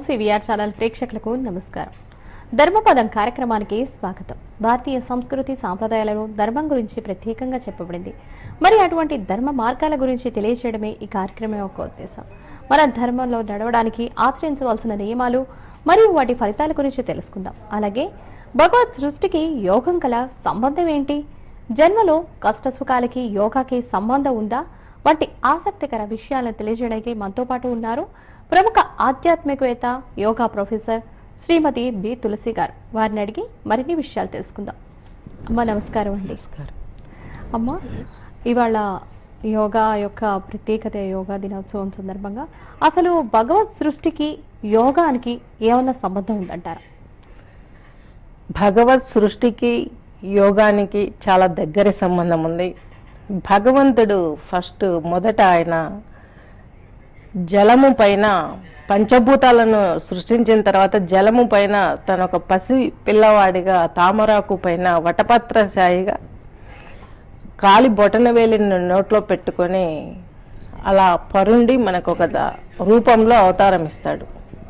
CVR channel ప్రేక్షకులకు నమస్కారం ధర్మపదం కార్యక్రమానికి స్వాగతం భారతీయ సంస్కృతి సాంప్రదాయాలను ధర్మం గురించి ప్రత్యేకంగా చెప్పబడింది మరి అటువంటి ధర్మ మార్గాల గురించి తెలియజేయడమే ఈ కార్యక్రమం యొక్క ఉద్దేశం మన ధర్మంలో నడవడానికి ఆచరించవలసిన నియమాలు మరియు వాటి ఫలితాల గురించి తెలుసుకుందాం అలాగే భగవత్ సృష్టికి యోగం కల సంబంధం ఏంటి జన్మలో కష్ట సుఖాలకి యోగాకి సంబంధం ఉందా వంటి ఆసక్తికర విషయాలను తెలియజేయడానికి మనతో పాటు ఉన్నారు ప్రముఖ ఆధ్యాత్మికవేత్త yoga professor Srimati B Tulasi garu వారిని అడిగి మరిన్ని విషయాలు తెలుసుకుందాం అమ్మ నమస్కారం అండి నమస్కారం అమ్మ ఇవాళ యోగా యొక్క ప్రత్యేకత యోగా దినోత్సవం సందర్భంగా అసలు భగవత్ సృష్టికి యోగానికి ఏమన్నా సంబంధం ఉందంటారా భగవత్ సృష్టికి యోగానికి చాలా దగ్గరి సంబంధం ఉంది భగవంతుడు ఫస్ట్ మొదట ఆయన జలము పైన పంచభూతాలను సృష్టించిన తర్వాత జలము పైన తన ఒక పసి పిల్లవాడిగా తామరాకు పైన వటపత్రశాయిగా కాలి బొటన వేలిని నోట్లో పెట్టుకొని అలా పరుండి మనకు ఒక ద- రూపంలో అవతారం ఇస్తాడు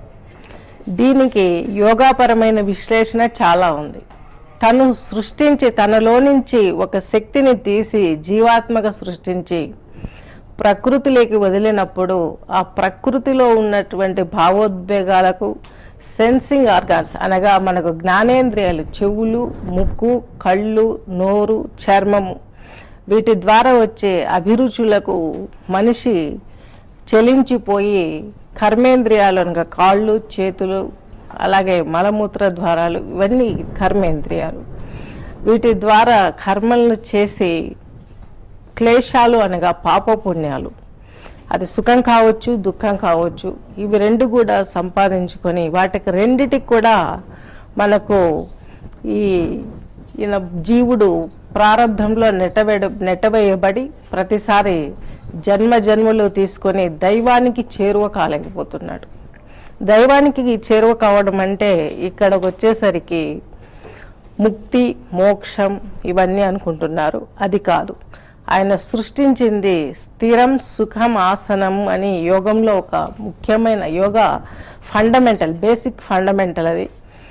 దీనికి యోగాపరమైన విశ్లేషణ చాలా ఉంది తను సృష్టించి తనలో నుంచి ఒక శక్తిని తీసి జీవాత్మక సృష్టించి ప్రకృతిలోకి వదిలినప్పుడు ఆ ప్రకృతిలో ఉన్నటువంటి భావోద్వేగాలకు సెన్సింగ్ ఆర్గాన్స్ అనగా మనకు జ్ఞానేంద్రియాలు చెవులు ముక్కు కళ్ళు నోరు చర్మము వీటి ద్వారా వచ్చే అభిరుచులకు మనిషి చెలించిపోయి కర్మేంద్రియాలు అనగా కాళ్ళు చేతులు అలాగే మలమూత్ర ద్వారాలు ఇవన్నీ కర్మేంద్రియాలు వీటి ద్వారా కర్మలను చేసి క్లేశాలు అనగా పాపపుణ్యాలు అది సుఖం కావచ్చు దుఃఖం కావచ్చు ఇవి రెండు కూడా సంపాదించుకొని వాటికి రెండిటికి కూడా మనకు ఈ ఈయన జీవుడు ప్రారంధంలో నెట్టవేడ నెట్టవేయబడి ప్రతిసారి జన్మ జన్మలు తీసుకొని దైవానికి చేరువ కాలేకపోతున్నాడు దైవానికి చేరువ కావడం అంటే ఇక్కడికి వచ్చేసరికి ముక్తి మోక్షం ఇవన్నీ అనుకుంటున్నారు అది కాదు ఆయన సృష్టించింది స్థిరం సుఖం ఆసనం అని యోగంలో ఒక ముఖ్యమైన యోగా ఫండమెంటల్ బేసిక్ ఫండమెంటల్ అది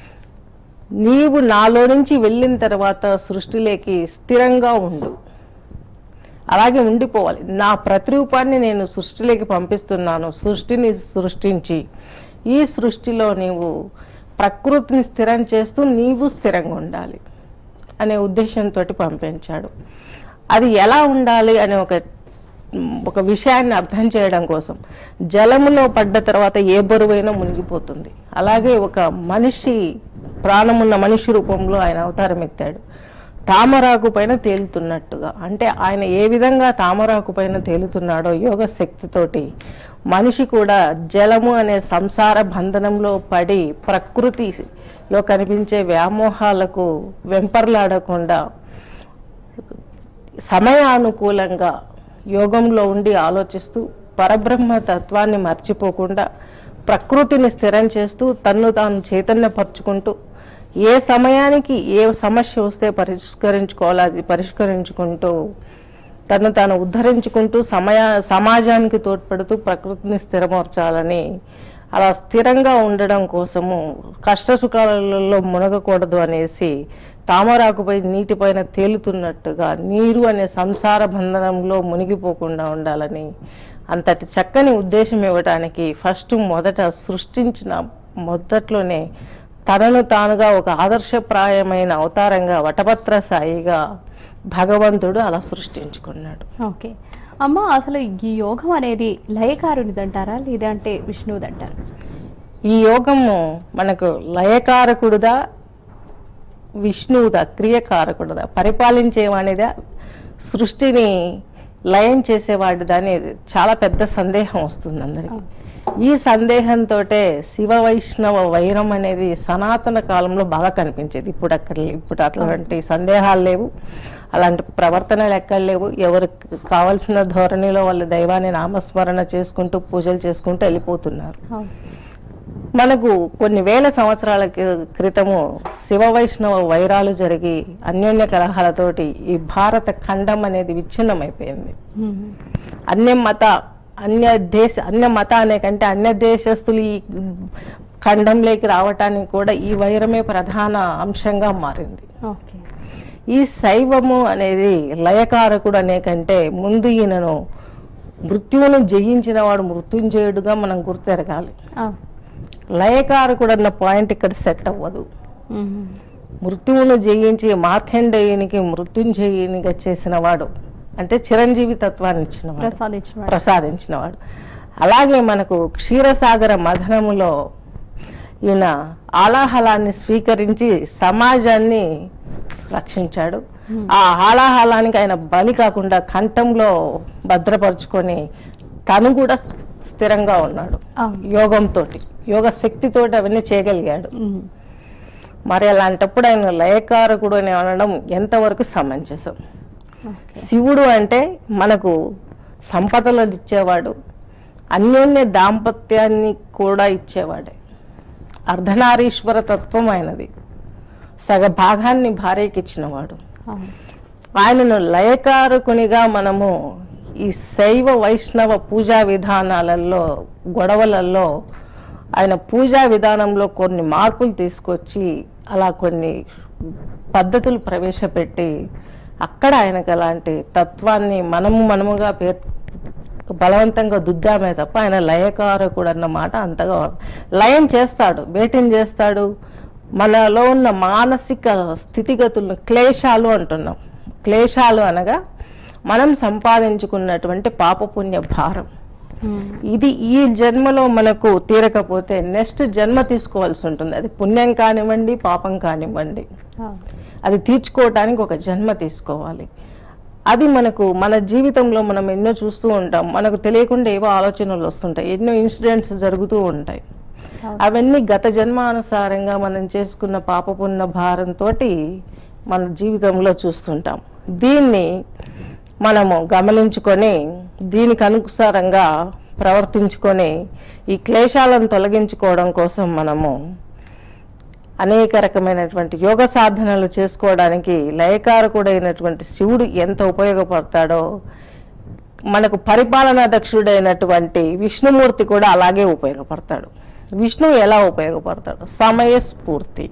నీవు నాలో నుంచి వెళ్ళిన తర్వాత సృష్టిలోకి స్థిరంగా ఉండు అలాగే ఉండిపోవాలి నా ప్రతిరూపాన్ని నేను సృష్టిలోకి పంపిస్తున్నాను సృష్టిని సృష్టించి ఈ సృష్టిలో నీవు ప్రకృతిని స్థిరం చేస్తూ నీవు స్థిరంగా ఉండాలి అనే ఉద్దేశంతో పంపించాడు అది ఎలా ఉండాలి అనే ఒక ఒక విషయాన్ని అర్థం చేయడం కోసం జలములో పడ్డ తర్వాత ఏ బరువైనా మునిగిపోతుంది అలాగే ఒక మనిషి ప్రాణమున్న మనిషి రూపంలో ఆయన అవతారం ఎత్తాడు తామరాకు పైన తేలుతున్నట్టుగా అంటే ఆయన ఏ విధంగా తామరాకు పైన తేలుతున్నాడో యోగ శక్తితోటి మనిషి కూడా జలము అనే సంసార బంధనంలో పడి ప్రకృతిలో కనిపించే వ్యామోహాలకు వెంపర్లాడకుండా సమయానుకూలంగా యోగంలో ఉండి ఆలోచిస్తూ పరబ్రహ్మ తత్వాన్ని మర్చిపోకుండా ప్రకృతిని స్థిరం చేస్తూ తన్ను తాను చైతన్యపరుచుకుంటూ ఏ సమయానికి ఏ సమస్య వస్తే పరిష్కరించుకోవాలో అది పరిష్కరించుకుంటూ తను తాను ఉద్ధరించుకుంటూ సమయ సమాజానికి తోడ్పడుతూ ప్రకృతిని స్థిరమర్చాలని అలా స్థిరంగా ఉండడం కోసము కష్ట సుఖాలలో మునగకూడదు అనేసి తామరాకుపై నీటిపైన తేలుతున్నట్టుగా నీరు అనే సంసార బంధనంలో మునిగిపోకుండా ఉండాలని అంతటి చక్కని ఉద్దేశం ఇవ్వడానికి ఫస్ట్ మొదట సృష్టించిన మొదట్లోనే తనను తానుగా ఒక ఆదర్శప్రాయమైన అవతారంగా వటపత్ర సాయిగా భగవంతుడు అలా సృష్టించుకున్నాడు ఓకే అమ్మ అసలు ఈ యోగం అనేది లయకారునిదంటారా లేదంటే విష్ణువుదంటారా ఈ యోగము మనకు లయకారకుడుదా విష్ణువుదా క్రియకారకుడుదా పరిపాలించేవాడిదా సృష్టిని లయం చేసేవాడిదా అనేది చాలా పెద్ద సందేహం వస్తుంది అందరికి ఈ సందేహంతో శివ వైష్ణవ వైరం అనేది సనాతన కాలంలో బాగా కనిపించేది ఇప్పుడు అక్కడ లే- ఇప్పుడు అట్లాంటి సందేహాలు లేవు అలాంటి ప్రవర్తనలు ఎక్కడ లేవు ఎవరికి కావలసిన ధోరణిలో వాళ్ళ దైవాన్ని నామస్మరణ చేసుకుంటూ పూజలు చేసుకుంటూ వెళ్ళిపోతున్నారు అవును. మనకు కొన్ని వేల సంవత్సరాల క్రి- క్రితము శివ వైష్ణవ వైరాలు జరిగి అన్యోన్య కలహాలతోటి ఈ భారత ఖండం అనేది విచ్ఛిన్నమైపోయింది మ్మ్. అన్య మత అన్య దేశ అన్య మత అనే కంటే అన్య దేశస్తులు ఈ ఖండంలోకి రావటానికి కూడా ఈ వైరమే ప్రధాన అంశంగా మారింది ఓకే ఈ శైవము అనేది లయకారకుడు అనే కంటే ముందు ఈయనను మృత్యువును జయించిన వాడు మృత్యుంజయుడుగా మనం గుర్తెరగాలి అవును లయకారకుడు అన్న పాయింట్ ఇక్కడ సెట్ అవ్వదు మ్మ్. మృత్యువును జయించి మార్కండేయునికి మృత్యుంజయునిగా చేసిన వాడు అంటే చిరంజీవి తత్వాన్ని ఇచ్చినవాడు ప్రసాదించిన ప్రసాదించినవాడు అలాగే మనకు క్షీరసాగర మథనములో ఈయన ఆలాహలాన్ని స్వీకరించి సమాజాన్ని రక్షించాడు ఆ ఆలాహలానికి ఆయన బలి కాకుండా కంఠంలో భద్రపరుచుకొని తను కూడా స్థిరంగా ఉన్నాడు అవును యోగంతో యోగ శక్తితోటి అవన్నీ చేయగలిగాడు మ్మ్. మరి అలాంటప్పుడు ఆయన లయకారకుడు అని అనడం ఎంతవరకు సమంజసం ఓకే శివుడు అంటే మనకు సంపదలు ఇచ్చేవాడు అన్యోన్య దాంపత్యాన్ని కూడా ఇచ్చేవాడే అర్ధనారీశ్వర తత్వం ఆయనది సగ భాగాన్ని భార్యకి ఇచ్చినవాడు అవును ఆయనను లయకారకునిగా మనము ఈ శైవ వైష్ణవ పూజా విధానాలలో గొడవలలో ఆయన పూజా విధానంలో కొన్ని మార్పులు తీసుకొచ్చి అలా కొన్ని పద్ధతులు ప్రవేశపెట్టి అక్కడ ఆయనకు అలాంటి తత్వాన్ని మనము మనముగా పేర్ బలవంతంగా దుద్దామే తప్ప ఆయన లయకారకుడు అన్న మాట అంతగా లయం చేస్తాడు బేటింగ్ చేస్తాడు మనలో ఉన్న మానసిక స్థితిగతులను క్లేశాలు అంటున్నాం క్లేశాలు అనగా మనం సంపాదించుకున్నటువంటి పాపపుణ్య భారం మ్మ్. ఇది ఈ జన్మలో మనకు తీరకపోతే నెక్స్ట్ జన్మ తీసుకోవాల్సి ఉంటుంది అది పుణ్యం కానివ్వండి పాపం కానివ్వండి అవును అది తీర్చుకోవటానికి ఒక జన్మ తీసుకోవాలి అది మనకు మన జీవితంలో మనం ఎన్నో చూస్తూ ఉంటాం మనకు తెలియకుండా ఏవో ఆలోచనలు వస్తుంటాయి ఎన్నో ఇన్సిడెంట్స్ జరుగుతూ ఉంటాయి అవును. అవన్నీ గత జన్మానుసారంగా మనం చేసుకున్న పాపపున్న భారంతో మన జీవితంలో చూస్తుంటాం దీన్ని మనము గమనించుకొని దీనికి అనుసారంగా ప్రవర్తించుకొని ఈ క్లేశాలను తొలగించుకోవడం కోసం మనము అనేక రకమైనటువంటి యోగ సాధనలు చేసుకోవడానికి లయకారకుడైనటువంటి శివుడు ఎంత ఉపయోగపడతాడో మనకు పరిపాలనా దక్షుడైనటువంటి విష్ణుమూర్తి కూడా అలాగే ఉపయోగపడతాడు విష్ణువు ఎలా ఉపయోగపడతాడు సమయస్ఫూర్తి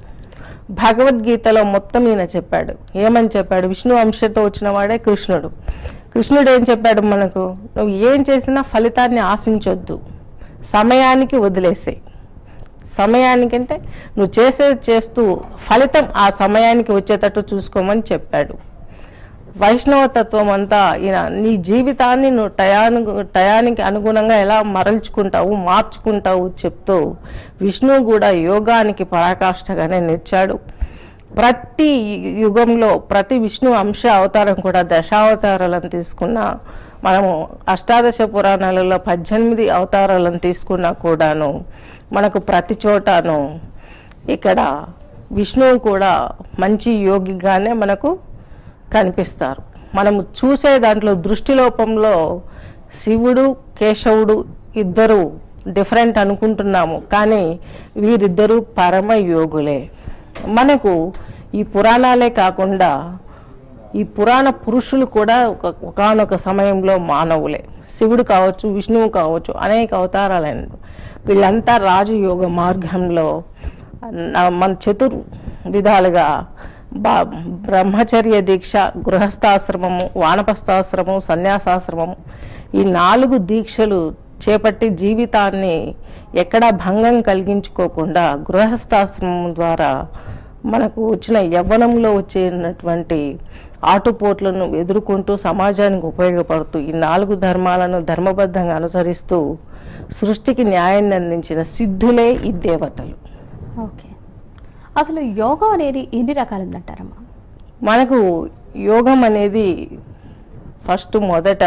భగవద్గీతలో మొత్తం ఈయన చెప్పాడు ఏమని చెప్పాడు విష్ణు అంశతో వచ్చిన వాడే కృష్ణుడు కృష్ణుడు ఏం చెప్పాడు మనకు నువ్వు ఏం చేసినా ఫలితాన్ని ఆశించొద్దు సమయానికి వదిలేసేయి సమయానికంటే నువ్వు చేసేది చేస్తూ ఫలితం ఆ సమయానికి వచ్చేటట్టు చూసుకోమని చెప్పాడు వైష్ణవ తత్వం అంతా ఈయన నీ జీవితాన్ని నువ్వు టయాను టయానికి అనుగుణంగా ఎలా మరల్చుకుంటావు మార్చుకుంటావు చెప్తూ విష్ణువు కూడా యోగానికి పరాకాష్ఠగానే నిలిచాడు ప్రతి యుగంలో ప్రతి విష్ణు అంశ అవతారం కూడా దశావతారాలను తీసుకున్న మనము అష్టాదశ పురాణాలలో పద్దెనిమిది అవతారాలను తీసుకున్నా కూడాను మనకు ప్రతి చోటను ఇక్కడ విష్ణువు కూడా మంచి యోగిగానే మనకు కనిపిస్తారు మనము చూసే దాంట్లో దృష్టి లోపంలో శివుడు కేశవుడు ఇద్దరు డిఫరెంట్ అనుకుంటున్నాము కానీ వీరిద్దరూ పరమ యోగులే మనకు ఈ పురాణాలే కాకుండా ఈ పురాణ పురుషులు కూడా ఒక ఒకనొక సమయంలో మానవులే శివుడు కావచ్చు విష్ణువు కావచ్చు అనేక అవతారాలైన వీళ్ళంతా రాజయోగ మార్గంలో నా- మన చతుర్ విధాలుగా బా బ్రహ్మచర్య దీక్ష గృహస్థాశ్రమము వానప్రస్థాశ్రమము సన్యాసాశ్రమము ఈ నాలుగు దీక్షలు చేపట్టి జీవితాన్ని ఎక్కడా భంగం కలిగించుకోకుండా గృహస్థాశ్రమం ద్వారా మనకు వచ్చిన యవ్వనంలో వచ్చేటువంటి ఆటుపోట్లను ఎదుర్కొంటూ సమాజానికి ఉపయోగపడుతూ ఈ నాలుగు ధర్మాలను ధర్మబద్ధంగా అనుసరిస్తూ సృష్టికి న్యాయాన్ని అందించిన సిద్ధులే ఈ దేవతలు ఓకే అసలు యోగం అనేది ఎన్ని రకాలు ఉందంటారమ్మా మనకు యోగం అనేది ఫస్ట్ మొదట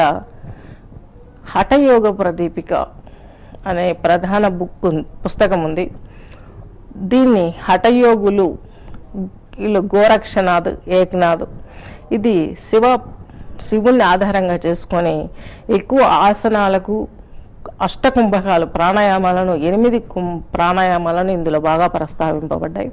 హఠయోగ ప్రదీపిక అనే ప్రధాన బుక్ ఉం- పుస్తకం ఉంది దీన్ని హఠయోగులు వీళ్ళు గోరక్షనాథ్ ఏక్నాథ్ ఇది శివ శివుణ్ణి ఆధారంగా చేసుకొని ఎక్కువ ఆసనాలకు అష్టకుంభకాలు ప్రాణాయామాలను ఎనిమిది కుం ప్రాణాయామాలను ఇందులో బాగా ప్రస్తావింపబడ్డాయి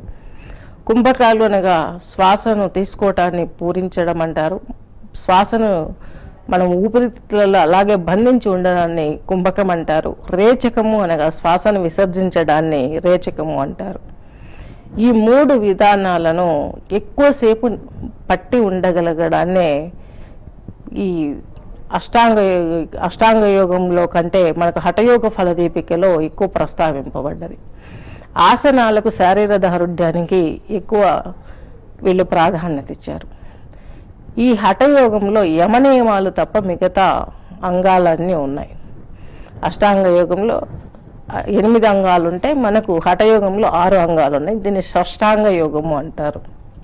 కుంభకాలు అనగా శ్వాసను తీసుకోవటాన్ని పూరించడం అంటారు శ్వాసను మనం ఊపిరితిత్తులలో అలాగే బంధించి ఉండడాన్ని కుంభకం అంటారు రేచకము అనగా శ్వాసను విసర్జించడాన్ని రేచకము అంటారు ఈ మూడు విధానాలను ఎక్కువసేపు పట్టి ఉండగలగడాన్నే ఈ అష్టాంగ యో- అష్టాంగ యోగంలో కంటే మనకు హఠయోగ ఫలదీపికలో ఎక్కువ ప్రస్తావింపబడ్డది ఆసనాలకు శారీర దారుఢ్యానికి ఎక్కువ వీళ్ళు ప్రాధాన్యత ఇచ్చారు ఈ హఠయోగంలో యమనియమాలు తప్ప మిగతా అంగాలన్నీ ఉన్నాయి అష్టాంగ యోగంలో ఆ, ఎనిమిది అంగాలు ఉంటాయి మనకు హఠయోగంలో ఆరు అంగాలు ఉన్నాయి దీన్ని షష్టాంగ యోగము అంటారు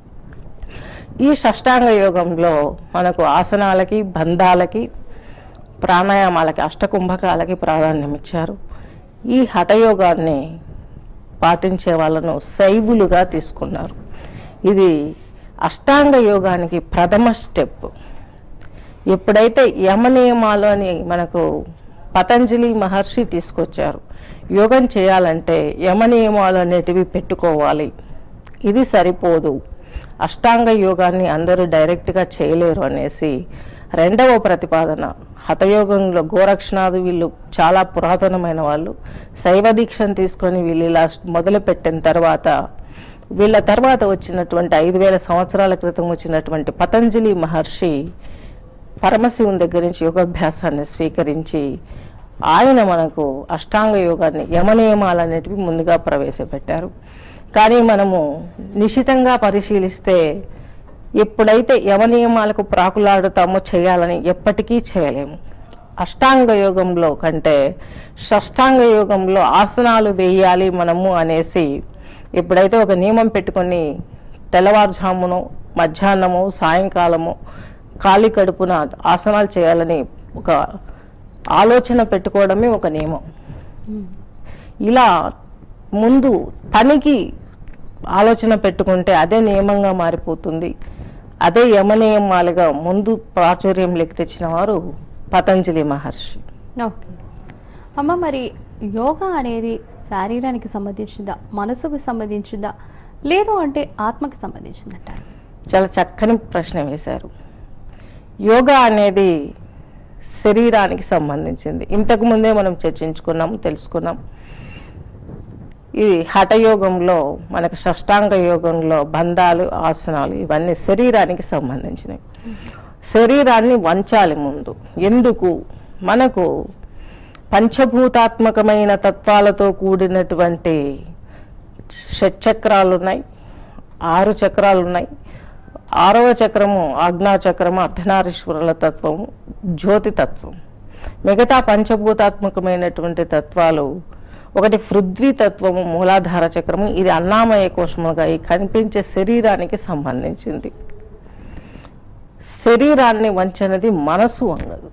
ఈ షష్టాంగ యోగంలో మనకు ఆసనాలకి బంధాలకి ప్రాణాయామాలకి అష్టకుంభకాలకి ప్రాధాన్యం ఇచ్చారు ఈ హఠయోగాన్ని పాటించే వాళ్ళను శైవులుగా తీసుకున్నారు ఇది అష్టాంగ యోగానికి ప్రథమ స్టెప్ ఎప్పుడైతే యమ నియమాలు అని మనకు పతంజలి మహర్షి తీసుకొచ్చారు యోగం చేయాలంటే యమ నియమాలు అనేటివి పెట్టుకోవాలి ఇది సరిపోదు అష్టాంగ యోగాన్ని అందరూ డైరెక్ట్గా చేయలేరు అనేసి రెండవ ప్రతిపాదన హతయోగంలో గోరక్షనాథు వీళ్ళు చాలా పురాతనమైన వాళ్ళు శైవ దీక్షను తీసుకొని వీళ్ళు ఇలా మొదలుపెట్టిన తర్వాత వీళ్ళ తర్వాత వచ్చినటువంటి ఐదు వేల సంవత్సరాల క్రితం వచ్చినటువంటి పతంజలి మహర్షి పరమశివుని దగ్గర నుంచి యోగాభ్యాసాన్ని స్వీకరించి ఆయన మనకు అష్టాంగ యోగాన్ని యమనియమాలు అనేటివి ముందుగా ప్రవేశపెట్టారు కానీ మనము నిశితంగా పరిశీలిస్తే ఎప్పుడైతే యమనియమాలకు ప్రాకులాడుతామో చేయాలని ఎప్పటికీ చేయలేము అష్టాంగ యోగంలో కంటే షష్టాంగ యోగంలో ఆసనాలు వేయాలి మనము అనేసి ఎప్పుడైతే ఒక నియమం పెట్టుకొని తెల్లవారుజామును మధ్యాహ్నము సాయంకాలము ఖాళీ కడుపున ఆసనాలు చేయాలని ఒక ఆలోచన పెట్టుకోవడమే ఒక నియమం ఇలా ముందు పనికి ఆలోచన పెట్టుకుంటే అదే నియమంగా మారిపోతుంది అదే యమనియమాలుగా ముందు ప్రాచుర్యంలోకి తెచ్చిన వారు పతంజలి మహర్షి ఓకే అమ్మ మరి యోగా అనేది శారీరానికి సంబంధించిందా మనసుకు సంబంధించిందా లేదు అంటే ఆత్మకి సంబంధించిందంటారు చాలా చక్కని ప్రశ్న వేశారు యోగా అనేది శరీరానికి సంబంధించింది ఇంతకు ముందే మనం చర్చించుకున్నాము తెలుసుకున్నాం ఇది హఠయోగంలో మనకు షష్టాంగ యోగంలో బంధాలు ఆసనాలు ఇవన్నీ శరీరానికి సంబంధించినవి శరీరాన్ని వంచాలి ముందు ఎందుకు మనకు పంచభూతాత్మకమైన తత్వాలతో కూడినటువంటి షట్చక్రాలు ఉన్నాయి ఆరు చక్రాలు ఉన్నాయి ఆరవ చక్రము ఆజ్ఞా చక్రము అర్ధనారీశ్వరుల తత్వము జ్యోతి తత్వం మిగతా పంచభూతాత్మకమైనటువంటి తత్వాలు ఒకటి పృథ్వీ తత్వము మూలాధార చక్రము ఇది అన్నామయ కోశముగా ఈ కనిపించే శరీరానికి సంబంధించింది శరీరాన్ని వంచనది మనసు వంగదు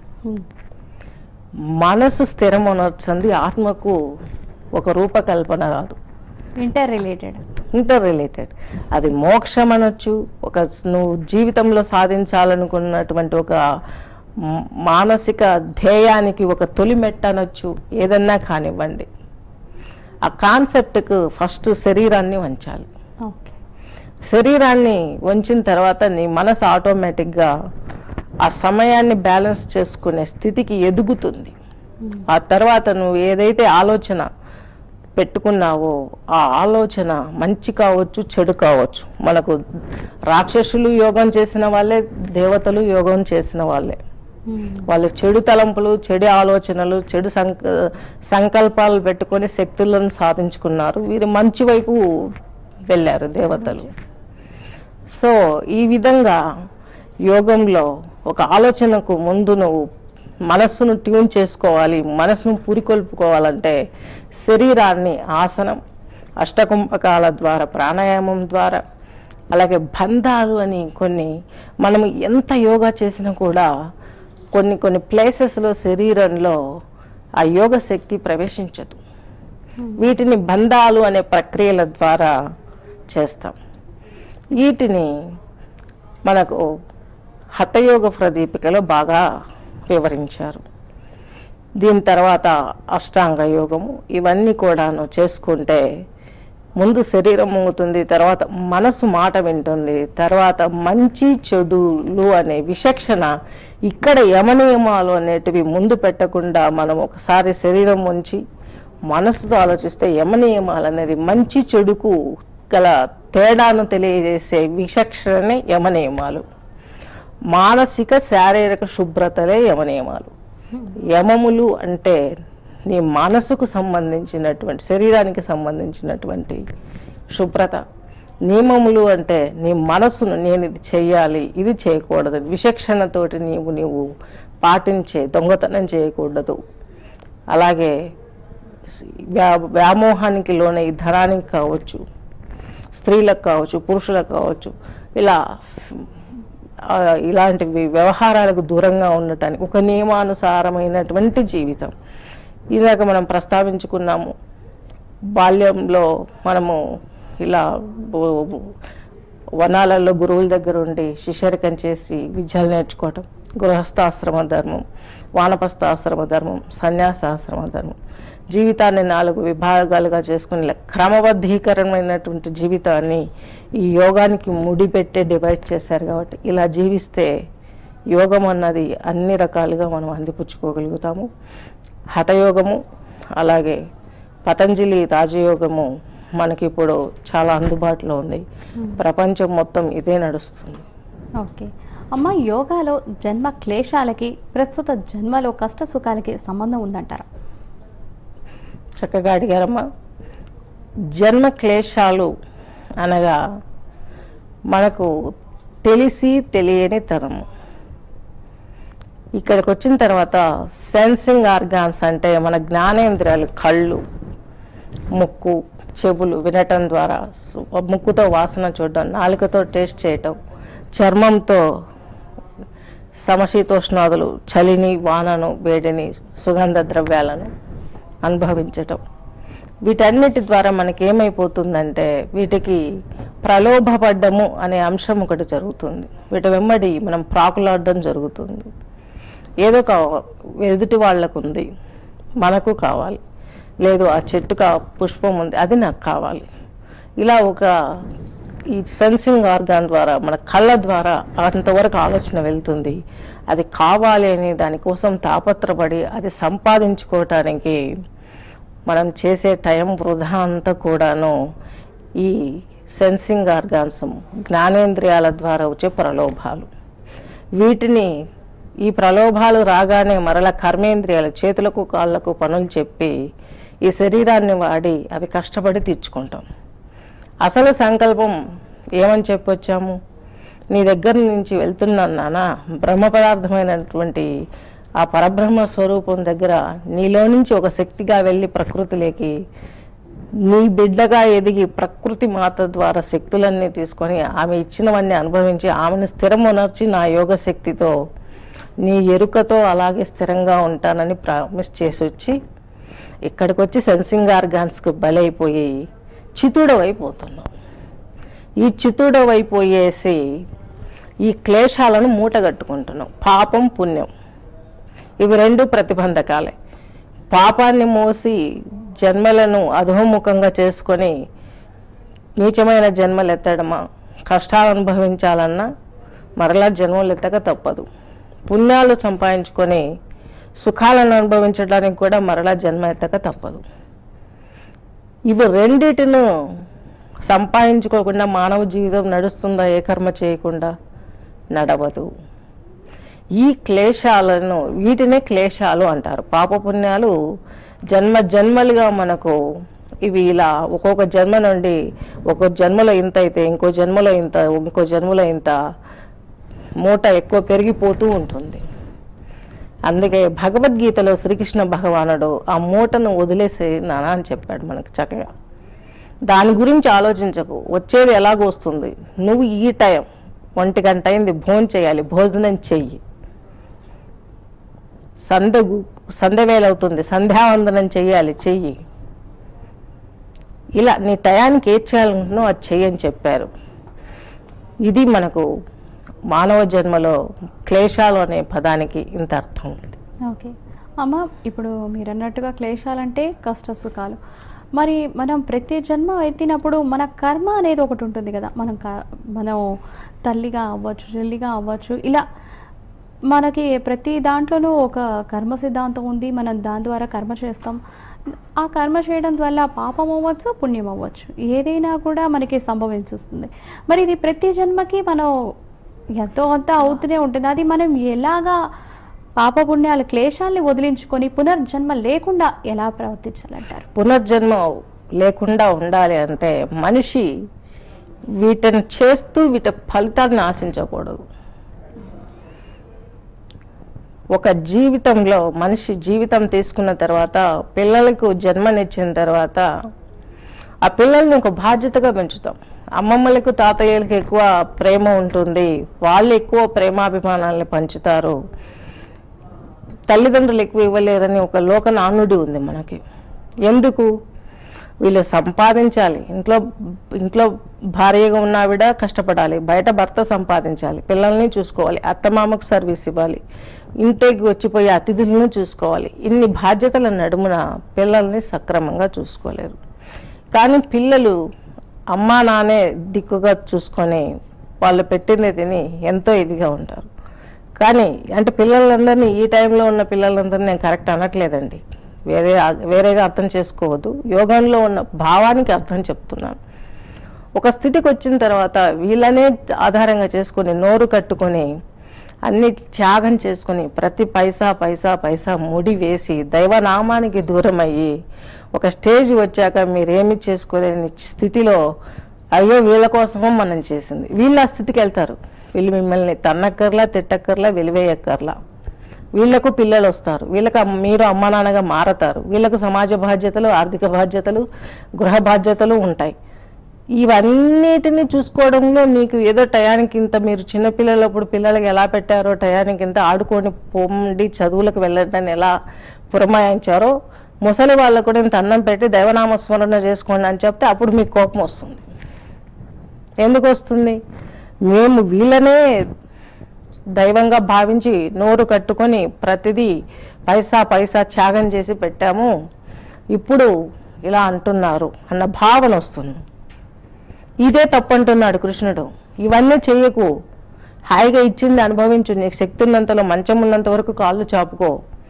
మనసు స్థిరమనొచ్చంది ఆత్మకు ఒక రూపకల్పన రాదు ఇంటర్ రిలేటెడ్ ఇంటర్ రిలేటెడ్ అది మోక్షం అనొచ్చు ఒక స్- నువ్వు జీవితంలో సాధించాలనుకున్నటువంటి ఒక మ్- మానసిక ధ్యేయానికి ఒక తొలి మెట్టు అనొచ్చు ఏదన్నా కానివ్వండి ఆ కాన్సెప్ట్కు ఫస్ట్ శరీరాన్ని వంచాలి ఓకే శరీరాన్ని వంచిన తర్వాత నీ మనసు ఆటోమేటిక్గా ఆ సమయాన్ని బ్యాలెన్స్ చేసుకునే స్థితికి ఎదుగుతుంది ఆ తర్వాత నువ్వు ఏదైతే ఆలోచన పెట్టుకున్నావో ఆ ఆలోచన మంచి కావచ్చు చెడు కావచ్చు మనకు రాక్షసులు యోగం చేసిన వాళ్ళే దేవతలు యోగం చేసిన వాళ్ళే వాళ్ళు చెడు తలంపులు చెడు ఆలోచనలు చెడు సంక సంకల్పాలు పెట్టుకొని శక్తులను సాధించుకున్నారు వీరు మంచి వైపు వెళ్ళారు దేవతలు సో ఈ విధంగా యోగంలో ఒక ఆలోచనకు ముందు నువ్వు మనస్సును ట్యూన్ చేసుకోవాలి మనసును పురికొల్పుకోవాలంటే శరీరాన్ని ఆసనం అష్టకుంభకాల ద్వారా ప్రాణాయామం ద్వారా అలాగే బంధాలు అని కొన్ని మనం ఎంత యోగా చేసినా కూడా కొన్ని కొన్ని ప్లేసెస్లో శరీరంలో ఆ యోగ శక్తి ప్రవేశించదు వీటిని బంధాలు అనే ప్రక్రియల ద్వారా చేస్తాం వీటిని మనకు హఠయోగ ప్రదీపికలో బాగా వివరించారు దీని తర్వాత అష్టాంగ యోగము ఇవన్నీ కూడాను చేసుకుంటే ముందు శరీరం అవుతుంది తర్వాత మనసు మాట వింటుంది తర్వాత మంచి చెడులు అనే విచక్షణ ఇక్కడ యమనియమాలు అనేటివి ముందు పెట్టకుండా మనం ఒకసారి శరీరం ఉంచి మనసుతో ఆలోచిస్తే యమనియమాలు అనేది మంచి చెడుకు గల తేడాను తెలియజేసే విచక్షణనే యమనియమాలు మానసిక శారీరక శుభ్రతలే యమనియమాలు యమములు అంటే నీ మనసుకు సంబంధించినటువంటి శరీరానికి సంబంధించినటువంటి శుభ్రత నియమములు అంటే నీ మనసును నేను ఇది చేయాలి ఇది చేయకూడదు విచక్షణతోటి నీవు నీవు పాటించే దొంగతనం చేయకూడదు అలాగే వ్యా వ్యామోహానికి లోనే ఈ ధనానికి కావచ్చు స్త్రీలకు కావచ్చు పురుషులకు కావచ్చు ఇలా ఆ, ఇలాంటివి వ్యవహారాలకు దూరంగా ఉండటానికి ఒక నియమానుసారమైనటువంటి జీవితం ఇదాక మనం ప్రస్తావించుకున్నాము బాల్యంలో మనము ఇలా బో- బో- వనాలలో గురువుల దగ్గర ఉండి శిష్యరికం చేసి విద్యలు నేర్చుకోవటం గృహస్థాశ్రమ ధర్మం వానపస్థాశ్రమ ధర్మం సన్యాసాశ్రమ ధర్మం జీవితాన్ని నాలుగు విభాగాలుగా చేసుకుని ఇలా క్రమబద్ధీకరమైనటువంటి జీవితాన్ని ఈ యోగానికి ముడిపెట్టే డివైడ్ చేశారు కాబట్టి ఇలా జీవిస్తే యోగం అన్నది అన్ని రకాలుగా మనం అందిపుచ్చుకోగలుగుతాము హఠయోగము అలాగే పతంజలి రాజయోగము మనకి ఇప్పుడు చాలా అందుబాటులో ఉంది ప్రపంచం మొత్తం ఇదే నడుస్తుంది ఓకే అమ్మ యోగాలో జన్మ క్లేశాలకి ప్రస్తుత జన్మలో కష్ట సుఖాలకి సంబంధం ఉందంటారా చక్కగా అడిగారమ్మా జన్మ క్లేశాలు అనగా మనకు తెలిసి తెలియని తరము ఇక్కడికి వచ్చిన తర్వాత సెన్సింగ్ ఆర్గాన్స్ అంటే మన జ్ఞానేంద్రియాలు కళ్ళు ముక్కు చెవులు వినటం ద్వారా సు- ముక్కుతో వాసన చూడడం నాలుకతో టేస్ట్ చేయటం చర్మంతో సమశీతోష్ణాదులు చలిని వానను వేడిని సుగంధ ద్రవ్యాలను అనుభవించటం వీటన్నిటి ద్వారా మనకి ఏమైపోతుందంటే వీటికి ప్రలోభపడ్డము అనే అంశం ఒకటి జరుగుతుంది వీటి వెంబడి మనం ప్రాకులాడడం జరుగుతుంది ఏదో కావ ఎదుటి వాళ్ళకు ఉంది మనకు కావాలి లేదు ఆ చెట్టుకు ఆ పుష్పం ఉంది అది నాకు కావాలి ఇలా ఒక ఈ సెన్సింగ్ ఆర్గాన్ ద్వారా మన కళ్ళ ద్వారా అంతవరకు ఆలోచన వెళ్తుంది అది కావాలి అని దానికోసం తాపత్రపడి అది సంపాదించుకోవటానికి మనం చేసే టైం వృధా అంతా కూడాను ఈ సెన్సింగ్ ఆర్గాన్స్ జ్ఞానేంద్రియాల ద్వారా వచ్చే ప్రలోభాలు వీటిని ఈ ప్రలోభాలు రాగానే మరల కర్మేంద్రియాలు చేతులకు కాళ్ళకు పనులు చెప్పి ఈ శరీరాన్ని వాడి అవి కష్టపడి తీర్చుకుంటాం అసలు సంకల్పం ఏమని చెప్పొచ్చాము నీ దగ్గర నుంచి వెళ్తున్నాను నాన్న బ్రహ్మ పదార్థమైనటువంటి ఆ పరబ్రహ్మ స్వరూపం దగ్గర నీలో నుంచి ఒక శక్తిగా వెళ్ళి ప్రకృతిలోకి నీ బిడ్డగా ఎదిగి ప్రకృతి మాత ద్వారా శక్తులన్నీ తీసుకొని ఆమె ఇచ్చినవన్నీ అనుభవించి ఆమెను స్థిరమునర్చి నా యోగ శక్తితో నీ ఎరుకతో అలాగే స్థిరంగా ఉంటానని ప్రామిస్ చేసి వచ్చి ఇక్కడికి వచ్చి సెన్సింగ్ ఆర్గాన్స్కు బలైపోయి చితుడవైపోతున్నాం ఈ చితుడవైపోయేసి ఈ క్లేశాలను మూటగట్టుకుంటున్నాం పాపం పుణ్యం ఇవి రెండు ప్రతిబంధకాలే పాపాన్ని మోసి జన్మలను అధోముఖంగా చేసుకొని నీచమైన జన్మలు ఎత్తడమా కష్టాలు అనుభవించాలన్నా మరలా జన్మలు ఎత్తక తప్పదు పుణ్యాలు సంపాదించుకొని సుఖాలను అనుభవించడానికి కూడా మరలా జన్మ ఎత్తక తప్పదు ఇవి రెండిటిను సంపాదించుకోకుండా మానవ జీవితం నడుస్తుందా ఏ కర్మ చేయకుండా నడవదు ఈ క్లేశాలను వీటినే క్లేశాలు అంటారు పాపపుణ్యాలు జన్మ జన్మలుగా మనకు ఇవి ఇలా ఒక్కొక్క జన్మ నుండి ఒక్కొక్క జన్మలో ఇంత అయితే ఇంకో జన్మలో ఇంత ఇంకో జన్మలో ఇంత మూట ఎక్కువ పెరిగిపోతూ ఉంటుంది అందుకే భగవద్గీతలో శ్రీకృష్ణ భగవానుడు ఆ మూటను వదిలేసే నానా అని చెప్పాడు మనకు చక్కగా దాని గురించి ఆలోచించకు వచ్చేది ఎలాగో వస్తుంది నువ్వు ఈ టైం ఒంటి గంట అయింది భోజనం చేయాలి భోజనం చెయ్యి సంధ్య గు- సంధ్య వేలవుతుంది సంధ్యావందనం చెయ్యాలి చెయ్యి ఇలా నీ టయానికి ఏది చేయాలనుకుంటున్నావు అది చెయ్యి అని చెప్పారు ఇది మనకు మానవ జన్మలో క్లేశాలు అనే పదానికి ఇంత అర్థం ఉంది ఓకే అమ్మ ఇప్పుడు మీరు అన్నట్టుగా క్లేశాలంటే కష్ట సుఖాలు మరి మనం ప్రతి జన్మ ఎత్తినప్పుడు మన కర్మ అనేది ఒకటి ఉంటుంది కదా మనం క- మనం తల్లిగా అవ్వచ్చు చెల్లిగా అవ్వచ్చు ఇలా మనకి ప్రతి దాంట్లోనూ ఒక కర్మ సిద్ధాంతం ఉంది మనం దాని ద్వారా కర్మ చేస్తాం ఆ కర్మ చేయడం వల్ల పాపం అవ్వచ్చు పుణ్యం అవ్వచ్చు ఏదైనా కూడా మనకి సంభవించుస్తుంది మరి ఇది ప్రతి జన్మకి మనం ఎంతో అంత అవుతూనే ఉంటుంది అది మనం ఎలాగా పాప పుణ్యాల క్లేశాల్ని వదిలించుకొని పునర్జన్మ లేకుండా ఎలా ప్రవర్తించాలంటారు పునర్జన్మ లేకుండా ఉండాలి అంటే మనిషి వీటిని చేస్తూ వీటి ఫలితాన్ని ఆశించకూడదు ఒక జీవితంలో మనిషి జీవితం తీసుకున్న తర్వాత పిల్లలకు జన్మనిచ్చిన తర్వాత ఆ పిల్లల్ని ఒక బాధ్యతగా పెంచుతాం అమ్మమ్మలకు తాతయ్యలకు ఎక్కువ ప్రేమ ఉంటుంది వాళ్ళు ఎక్కువ ప్రేమాభిమానాల్ని పంచుతారు తల్లిదండ్రులు ఎక్కువ ఇవ్వలేరని ఒక లోక నానుడి ఉంది మనకి ఎందుకు వీళ్ళు సంపాదించాలి ఇంట్లో ఇంట్లో భార్యగా ఉన్న ఆవిడ కష్టపడాలి బయట భర్త సంపాదించాలి పిల్లల్ని చూసుకోవాలి అత్తమామకు సర్వీస్ ఇవ్వాలి ఇంటికి వచ్చిపోయే అతిథులను చూసుకోవాలి ఇన్ని బాధ్యతల నడుమున పిల్లల్ని సక్రమంగా చూసుకోలేరు కానీ పిల్లలు అమ్మా నాన్నే దిక్కుగా చూసుకొని వాళ్ళు పెట్టింది తిని ఎంతో ఇదిగా ఉంటారు కానీ అంటే పిల్లలందరినీ ఈ టైంలో ఉన్న పిల్లలందరినీ నేను కరెక్ట్ అనట్లేదండి వేరే వేరేగా అర్థం చేసుకోవద్దు యోగంలో ఉన్న భావానికి అర్థం చెప్తున్నాను ఒక స్థితికి వచ్చిన తర్వాత వీళ్ళనే ఆధారంగా చేసుకొని నోరు కట్టుకొని అన్ని త్యాగం చేసుకొని ప్రతి పైసా పైసా పైసా ముడి వేసి దైవనామానికి దూరం అయ్యి ఒక స్టేజ్ వచ్చాక మీరేమి చేసుకోలేని స్థితిలో అయ్యో వీళ్ళ కోసమో మనం చేసింది వీళ్ళు ఆ స్థితికి వెళ్తారు వీళ్ళు మిమ్మల్ని తన్నక్కర్లా తిట్టక్కర్లా వెలివేయక్కర్లా వీళ్ళకు పిల్లలు వస్తారు వీళ్ళకి అమ్మ- మీరు అమ్మ నాన్నగా మారతారు వీళ్ళకు సమాజ బాధ్యతలు ఆర్థిక బాధ్యతలు గృహ బాధ్యతలు ఉంటాయి ఇవన్నిటిని చూసుకోవడంలో మీకు ఏదో టయానికి ఇంత మీరు చిన్నపిల్లలప్పుడు పిల్లలకి ఎలా పెట్టారో టయానికి ఇంత ఆడుకొని పొండి చదువులకు వెళ్ళడానికి ఎలా పురమాయించారో ముసలి వాళ్ళకు కూడా ఇంత అన్నం పెట్టి దైవనామ స్మరణ చేసుకోండి అని చెప్తే అప్పుడు మీకు కోపం వస్తుంది ఎందుకు వస్తుంది మేము వీళ్ళనే దైవంగా భావించి నోరు కట్టుకొని ప్రతిదీ పైసా పైసా త్యాగం చేసి పెట్టాము ఇప్పుడు ఇలా అంటున్నారు అన్న భావన వస్తుంది ఇదే తప్పు అంటున్నాడు కృష్ణుడు ఇవన్నీ చెయ్యకు హాయిగా ఇచ్చింది అనుభవించు నీకు శక్తి ఉన్నంతలో మంచం ఉన్నంత వరకు కాళ్ళు చాపుకో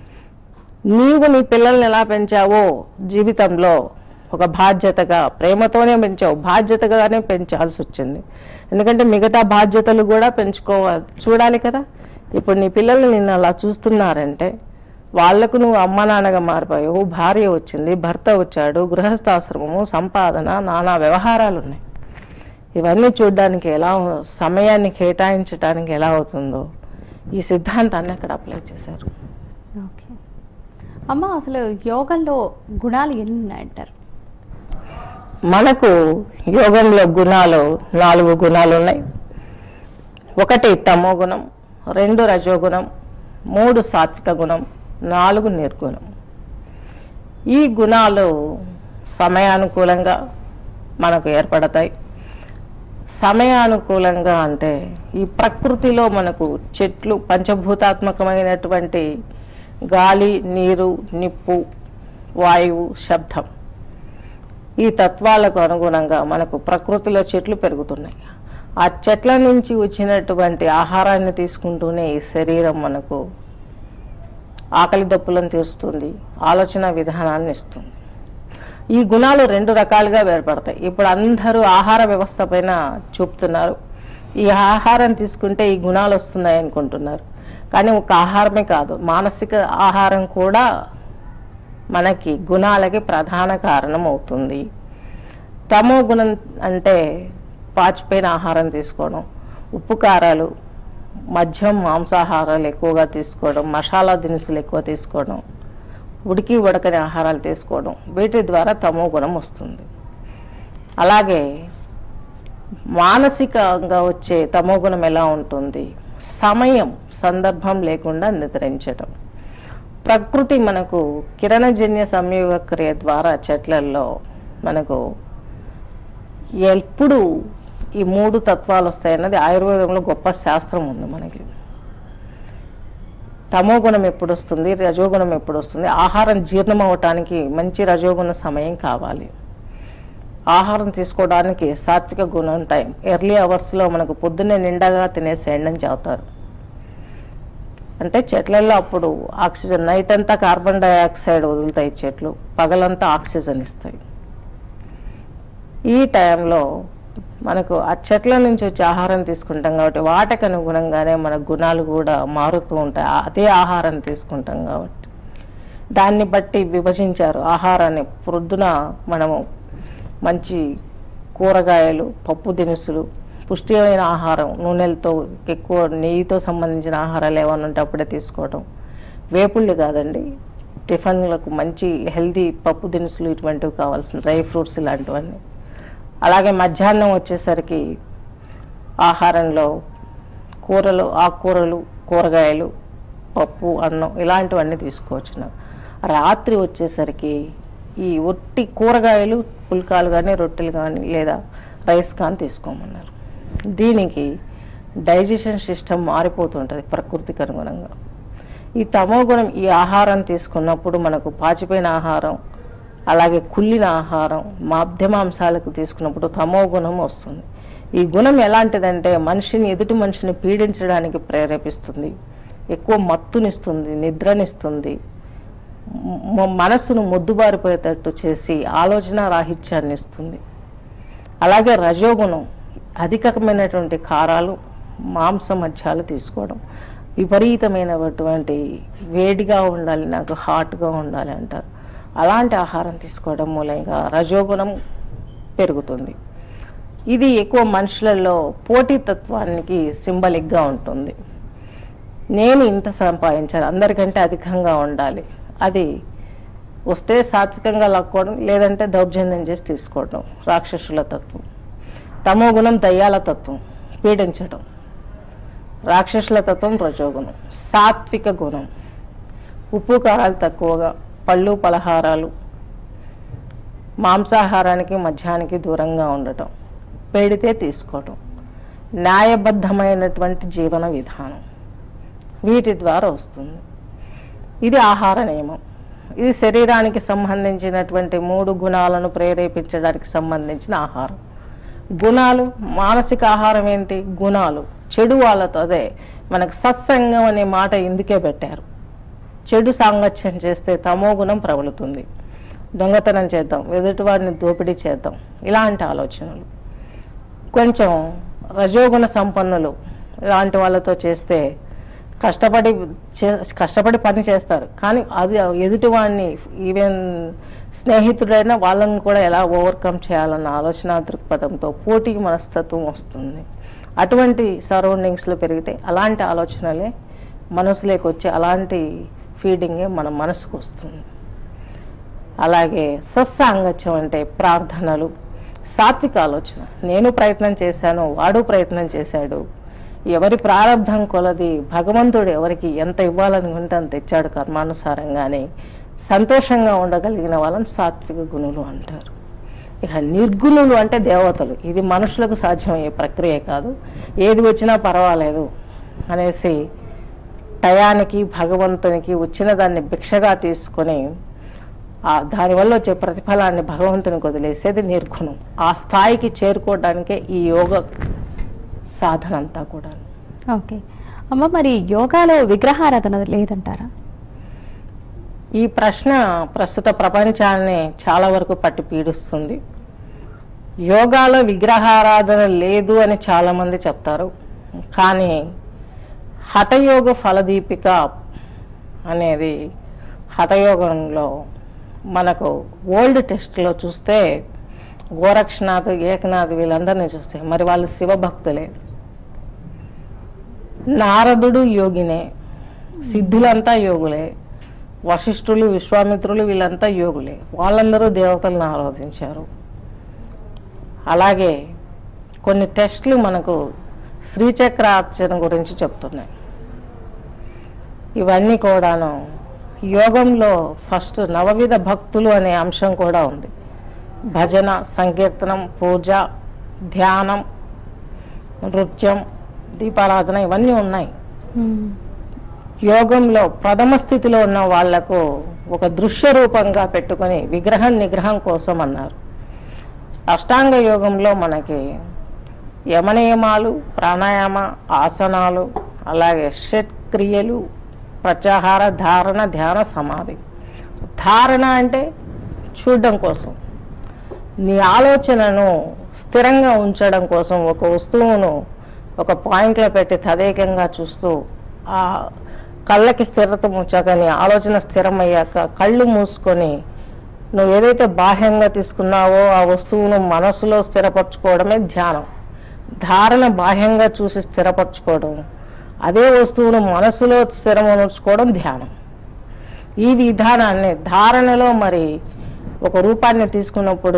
నీవు నీ పిల్లల్ని ఎలా పెంచావో జీవితంలో ఒక బాధ్యతగా ప్రేమతోనే పెంచావు బాధ్యతగానే పెంచాల్సి వచ్చింది ఎందుకంటే మిగతా బాధ్యతలు కూడా పెంచుకోవాలి చూడాలి కదా ఇప్పుడు నీ పిల్లల్ని నిన్ను అలా చూస్తున్నారంటే వాళ్లకు నువ్వు అమ్మ నాన్నగా మారిపోయావు భార్య వచ్చింది భర్త వచ్చాడు గృహస్థాశ్రమము సంపాదన నానా వ్యవహారాలు ఉన్నాయి ఇవన్నీ చూడడానికి ఎలా సమయాన్ని కేటాయించడానికి ఎలా అవుతుందో ఈ సిద్ధాంతాన్ని అక్కడ అప్లై చేశారు ఓకే అమ్మ అసలు యోగంలో గుణాలు ఎన్ని ఉన్నాయంటారు మనకు యోగంలో గుణాలు నాలుగు గుణాలు ఉన్నాయి ఒకటి తమో గుణం రెండు రజోగుణం మూడు సాత్విక గుణం నాలుగు నిర్గుణం ఈ గుణాలు సమయానుకూలంగా మనకు ఏర్పడతాయి సమయానుకూలంగా అంటే ఈ ప్రకృతిలో మనకు చెట్లు పంచభూతాత్మకమైనటువంటి గాలి నీరు నిప్పు వాయువు శబ్దం ఈ తత్వాలకు అనుగుణంగా మనకు ప్రకృతిలో చెట్లు పెరుగుతున్నాయి ఆ చెట్ల నుంచి వచ్చినటువంటి ఆహారాన్ని తీసుకుంటూనే ఈ శరీరం మనకు ఆకలి దప్పులను తీరుస్తుంది ఆలోచన విధానాన్ని ఇస్తుంది ఈ గుణాలు రెండు రకాలుగా ఏర్పడతాయి ఇప్పుడు అందరూ ఆహార వ్యవస్థ పైన చూపుతున్నారు ఈ ఆహారం తీసుకుంటే ఈ గుణాలు వస్తున్నాయి అనుకుంటున్నారు కానీ ఒక ఆహారమే కాదు మానసిక ఆహారం కూడా మనకి గుణాలకి ప్రధాన కారణం అవుతుంది తమో గుణం అంటే పాచిపోయిన ఆహారం తీసుకోవడం ఉప్పు కారాలు మద్యం మాంసాహారాలు ఎక్కువగా తీసుకోవడం మసాలా దినుసులు ఎక్కువ తీసుకోవడం ఉడికి ఉడకని ఆహారాలు తీసుకోవడం వీటి ద్వారా తమో గుణం వస్తుంది అలాగే మానసికంగా వచ్చే తమో గుణం ఎలా ఉంటుంది సమయం సందర్భం లేకుండా నిద్రించడం ప్రకృతి మనకు కిరణజన్య సంయోగ క్రియ ద్వారా చెట్లల్లో మనకు ఎప్పుడు ఈ మూడు తత్వాలు వస్తాయన్నది ఆయుర్వేదంలో గొప్ప శాస్త్రం ఉంది మనకి తమో గుణం ఎప్పుడు వస్తుంది రజోగుణం ఎప్పుడు వస్తుంది ఆహారం జీర్ణం అవటానికి మంచి రజోగుణ సమయం కావాలి ఆహారం తీసుకోవడానికి సాత్విక గుణం టైం ఎర్లీ అవర్స్లో మనకు పొద్దున్నే నిండగా తినేసేయండి అని చెబుతారు అంటే చెట్లలో అప్పుడు ఆక్సిజన్ నైట్ అంతా కార్బన్ డైఆక్సైడ్ వదులుతాయి చెట్లు పగలంతా ఆక్సిజన్ ఇస్తాయి ఈ టైంలో మనకు ఆ చెట్ల నుంచి వచ్చే ఆహారం తీసుకుంటాం కాబట్టి వాటికి అనుగుణంగానే మన గుణాలు కూడా మారుతూ ఉంటాయి ఆ- అదే ఆహారం తీసుకుంటాం కాబట్టి దాన్ని బట్టి విభజించారు ఆహారాన్ని ప్రొద్దున మనము మంచి కూరగాయలు పప్పు దినుసులు పుష్టిమైన ఆహారం నూనెలతో ఎక్కువ నెయ్యితో సంబంధించిన ఆహారాలు ఏమైనా ఉంటే అప్పుడే తీసుకోవడం వేపుళ్ళు కాదండి టిఫిన్లకు మంచి హెల్తీ పప్పు దినుసులు ఇటువంటివి కావాల్సిన డ్రై ఫ్రూట్స్ ఇలాంటివన్నీ అలాగే మధ్యాహ్నం వచ్చేసరికి ఆహారంలో కూరలు ఆకుకూరలు కూరగాయలు పప్పు అన్నం ఇలాంటివన్నీ తీసుకోవచ్చు రాత్రి వచ్చేసరికి ఈ ఒట్టి కూరగాయలు పుల్కాలు కానీ రొట్టెలు కానీ లేదా రైస్ కానీ తీసుకోమన్నారు దీనికి డైజెషన్ సిస్టమ్ మారిపోతుంటుంది ప్రకృతికి అనుగుణంగా ఈ తమో గుణం ఈ ఆహారం తీసుకున్నప్పుడు మనకు పాచిపోయిన ఆహారం అలాగే కుళ్ళిన ఆహారం మాధ్యమాంశాలకు తీసుకున్నప్పుడు తమో గుణం వస్తుంది ఈ గుణం ఎలాంటిదంటే మనిషిని ఎదుటి మనిషిని పీడించడానికి ప్రేరేపిస్తుంది ఎక్కువ మత్తునిస్తుంది నిద్రనిస్తుంది మ- మనస్సును మొద్దుబారిపోయేటట్టు చేసి ఆలోచన రాహిత్యాన్ని ఇస్తుంది అలాగే రజోగుణం అధికమైనటువంటి కారాలు మాంస మధ్యాలు తీసుకోవడం విపరీతమైనటువంటి వేడిగా ఉండాలి నాకు హాట్గా ఉండాలి అంటారు అలాంటి ఆహారం తీసుకోవడం మూలంగా రజోగుణం పెరుగుతుంది ఇది ఎక్కువ మనుషులలో పోటీతత్వానికి సింబలిక్గా ఉంటుంది నేను ఇంత సంపాదించాను అందరికంటే అధికంగా ఉండాలి అది వస్తే సాత్వికంగా లాక్కోవడం లేదంటే దౌర్జన్యం చేసి తీసుకోవడం రాక్షసుల తత్వం తమో గుణం దయ్యాల తత్వం పీడించడం రాక్షసుల తత్వం రజోగుణం సాత్విక గుణం ఉప్పు కారాలు తక్కువగా పళ్ళు పలహారాలు మాంసాహారానికి మధ్యానికి దూరంగా ఉండటం పెడితే తీసుకోవటం న్యాయబద్ధమైనటువంటి జీవన విధానం వీటి ద్వారా వస్తుంది ఇది ఆహార నియమం ఇది శరీరానికి సంబంధించినటువంటి మూడు గుణాలను ప్రేరేపించడానికి సంబంధించిన ఆహారం గుణాలు మానసిక ఆహారం ఏంటి గుణాలు చెడు వాళ్ళతో అదే మనకు సత్సంగం అనే మాట ఇందుకే పెట్టారు చెడు సాంగత్యం చేస్తే తమో గుణం ప్రబలుతుంది దొంగతనం చేద్దాం ఎదుటివాడిని దోపిడీ చేద్దాం ఇలాంటి ఆలోచనలు కొంచెం రజోగుణ సంపన్నులు ఇలాంటి వాళ్ళతో చేస్తే కష్టపడి చే- కష్టపడి పని చేస్తారు కానీ అది ఎదుటివాడిని ఈవెన్ స్నేహితుడైనా వాళ్ళని కూడా ఎలా ఓవర్కమ్ చేయాలన్న ఆలోచన దృక్పథంతో పోటీ మనస్తత్వం వస్తుంది అటువంటి సరౌండింగ్స్లో పెరిగితే అలాంటి ఆలోచనలే మనసులోకి వచ్చి అలాంటి ఫీడింగే మన మనసుకు వస్తుంది అలాగే సత్సాంగత్యం అంటే ప్రార్థనలు సాత్విక ఆలోచన నేను ప్రయత్నం చేశాను వాడు ప్రయత్నం చేశాడు ఎవరి ప్రారంధం కొలది భగవంతుడు ఎవరికి ఎంత ఇవ్వాలనుకుంటే అంత ఇచ్చాడు కర్మానుసారంగానే సంతోషంగా ఉండగలిగిన వాళ్ళని సాత్విక గుణులు అంటారు ఇక నిర్గుణులు అంటే దేవతలు ఇది మనుషులకు సాధ్యమయ్యే ప్రక్రియ కాదు ఏది వచ్చినా పర్వాలేదు అనేసి టయానికి భగవంతునికి వచ్చిన దాన్ని భిక్షగా తీసుకొని ఆ దానివల్ల వచ్చే ప్రతిఫలాన్ని భగవంతునికి వదిలేసేది నిర్గుణం ఆ స్థాయికి చేరుకోవడానికే ఈ యోగ సాధన అంతా కూడా ఓకే అమ్మ మరి యోగాలో విగ్రహారాధన లేదంటారా ఈ ప్రశ్న ప్రస్తుత ప్రపంచాన్ని చాలా వరకు పట్టి పీడిస్తుంది యోగాలో విగ్రహారాధన లేదు అని చాలామంది చెప్తారు కానీ హఠయోగ ఫలదీపిక అనేది హఠయోగంలో మనకు ఓల్డ్ టెస్ట్లో చూస్తే గోరక్షనాథ్ ఏకనాథ్ వీళ్ళందరినీ చూస్తే మరి వాళ్ళు శివభక్తులే నారదుడు యోగినే సిద్ధులంతా యోగులే వశిష్ఠులు విశ్వామిత్రులు వీళ్ళంతా యోగులే వాళ్ళందరూ దేవతలను ఆరాధించారు అలాగే కొన్ని టెస్టులు మనకు శ్రీచక్రార్చన గురించి చెప్తున్నాయి ఇవన్నీ కూడాను యోగంలో ఫస్ట్ నవవిధ భక్తులు అనే అంశం కూడా ఉంది భజన సంకీర్తనం పూజ ధ్యానం నృత్యం దీపారాధన ఇవన్నీ ఉన్నాయి మ్మ్. యోగంలో ప్రథమ స్థితిలో ఉన్న వాళ్లకు ఒక దృశ్య రూపంగా పెట్టుకొని విగ్రహం నిగ్రహం కోసం అన్నారు అష్టాంగ యోగంలో మనకి యమనియమాలు ప్రాణాయామ ఆసనాలు అలాగే షట్ క్రియలు ప్రత్యాహార ధారణ ధ్యాన సమాధి ధారణ అంటే చూడడం కోసం నీ ఆలోచనను స్థిరంగా ఉంచడం కోసం ఒక వస్తువును ఒక పాయింట్లో పెట్టి తదేకంగా చూస్తూ ఆ కళ్ళకి స్థిరత ఉంచాక నీ ఆలోచన స్థిరమయ్యాక కళ్ళు మూసుకొని నువ్వు ఏదైతే బాహ్యంగా తీసుకున్నావో ఆ వస్తువును మనసులో స్థిరపరచుకోవడమే ధ్యానం ధారణ బాహ్యంగా చూసి స్థిరపరచుకోవడం అదే వస్తువును మనసులో స్థిరమనుకోవడం ధ్యానం ఈ విధానాన్ని ధారణలో మరి ఒక రూపాన్ని తీసుకున్నప్పుడు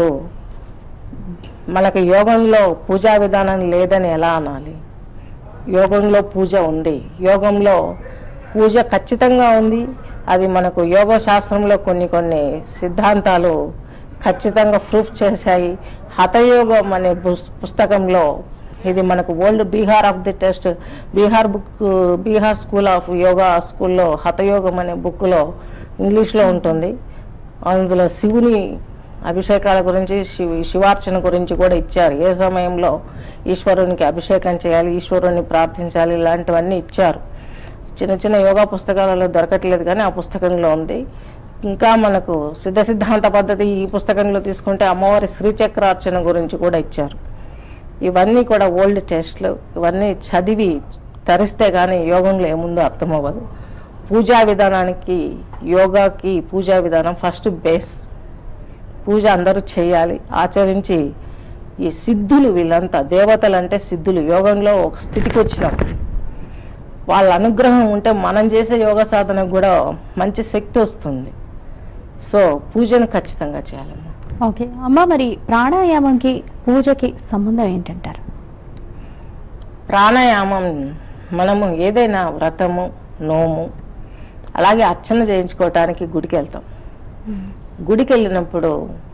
మనకి యోగంలో పూజా విధానం లేదని ఎలా అనాలి యోగంలో పూజ ఉంది యోగంలో పూజ ఖచ్చితంగా ఉంది అది మనకు యోగ శాస్త్రంలో కొన్ని కొన్ని సిద్ధాంతాలు ఖచ్చితంగా ప్రూఫ్ చేశాయి హతయోగం అనే పుస్- పుస్తకంలో ఇది మనకు old Bihar of the test Bihar book Bihar school of yoga స్కూల్లో హతయోగం అనే బుక్లో ఇంగ్లీష్లో ఉంటుంది అందులో శివుని అభిషేకాల గురించి శివ శివార్చన గురించి కూడా ఇచ్చారు ఏ సమయంలో ఈశ్వరునికి అభిషేకం చేయాలి ఈశ్వరుని ప్రార్థించాలి ఇలాంటివన్నీ ఇచ్చారు చిన్న చిన్న యోగా పుస్తకాలలో దొరకట్లేదు కానీ ఆ పుస్తకంలో ఉంది ఇంకా మనకు సిద్ధ సిద్ధాంత పద్ధతి ఈ పుస్తకంలో తీసుకుంటే అమ్మవారి శ్రీచక్రార్చన గురించి కూడా ఇచ్చారు ఇవన్నీ కూడా ఓల్డ్ టెస్ట్లు ఇవన్నీ చదివి తరిస్తే కానీ యోగంలో ఏముందో అర్థమవ్వదు పూజా విధానానికి యోగాకి పూజా విధానం ఫస్ట్ బేస్ పూజ అందరూ చేయాలి ఆచరించి ఈ సిద్ధులు వీళ్ళంతా దేవతలు అంటే సిద్ధులు యోగంలో ఒక స్థితికి వచ్చినప్పుడు వాళ్ళ అనుగ్రహం ఉంటే మనం చేసే యోగ సాధనకు కూడా మంచి శక్తి వస్తుంది సో పూజను ఖచ్చితంగా చేయాలమ్మా ఓకే అమ్మ మరి ప్రాణాయామంకి పూజకి సంబంధం ఏంటంటారు ప్రాణాయామం మనము ఏదైనా వ్రతము నోము అలాగే అర్చన చేయించుకోవటానికి గుడికి వెళ్తాం గుడికి వెళ్ళినప్పుడు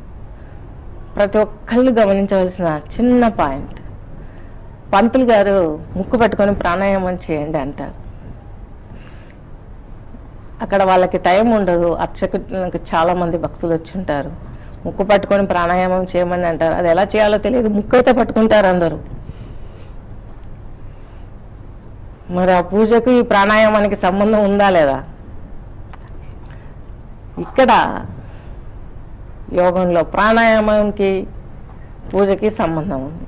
ప్రతి ఒక్కళ్ళు గమనించవలసిన చిన్న పాయింట్ పంతులు గారు ముక్కు పట్టుకొని ప్రాణాయామం చేయండి అంటారు అక్కడ వాళ్ళకి టైం ఉండదు అర్చకులకు చాలా మంది భక్తులు వచ్చి ఉంటారు ముక్కు పట్టుకొని ప్రాణాయామం చేయమని అంటారు అది ఎలా చేయాలో తెలియదు ముక్కు అయితే పట్టుకుంటారు అందరూ మరి ఆ పూజకు ఈ ప్రాణాయామానికి సంబంధం ఉందా లేదా ఇక్కడ యోగంలో ప్రాణాయామానికి పూజకి సంబంధం ఉంది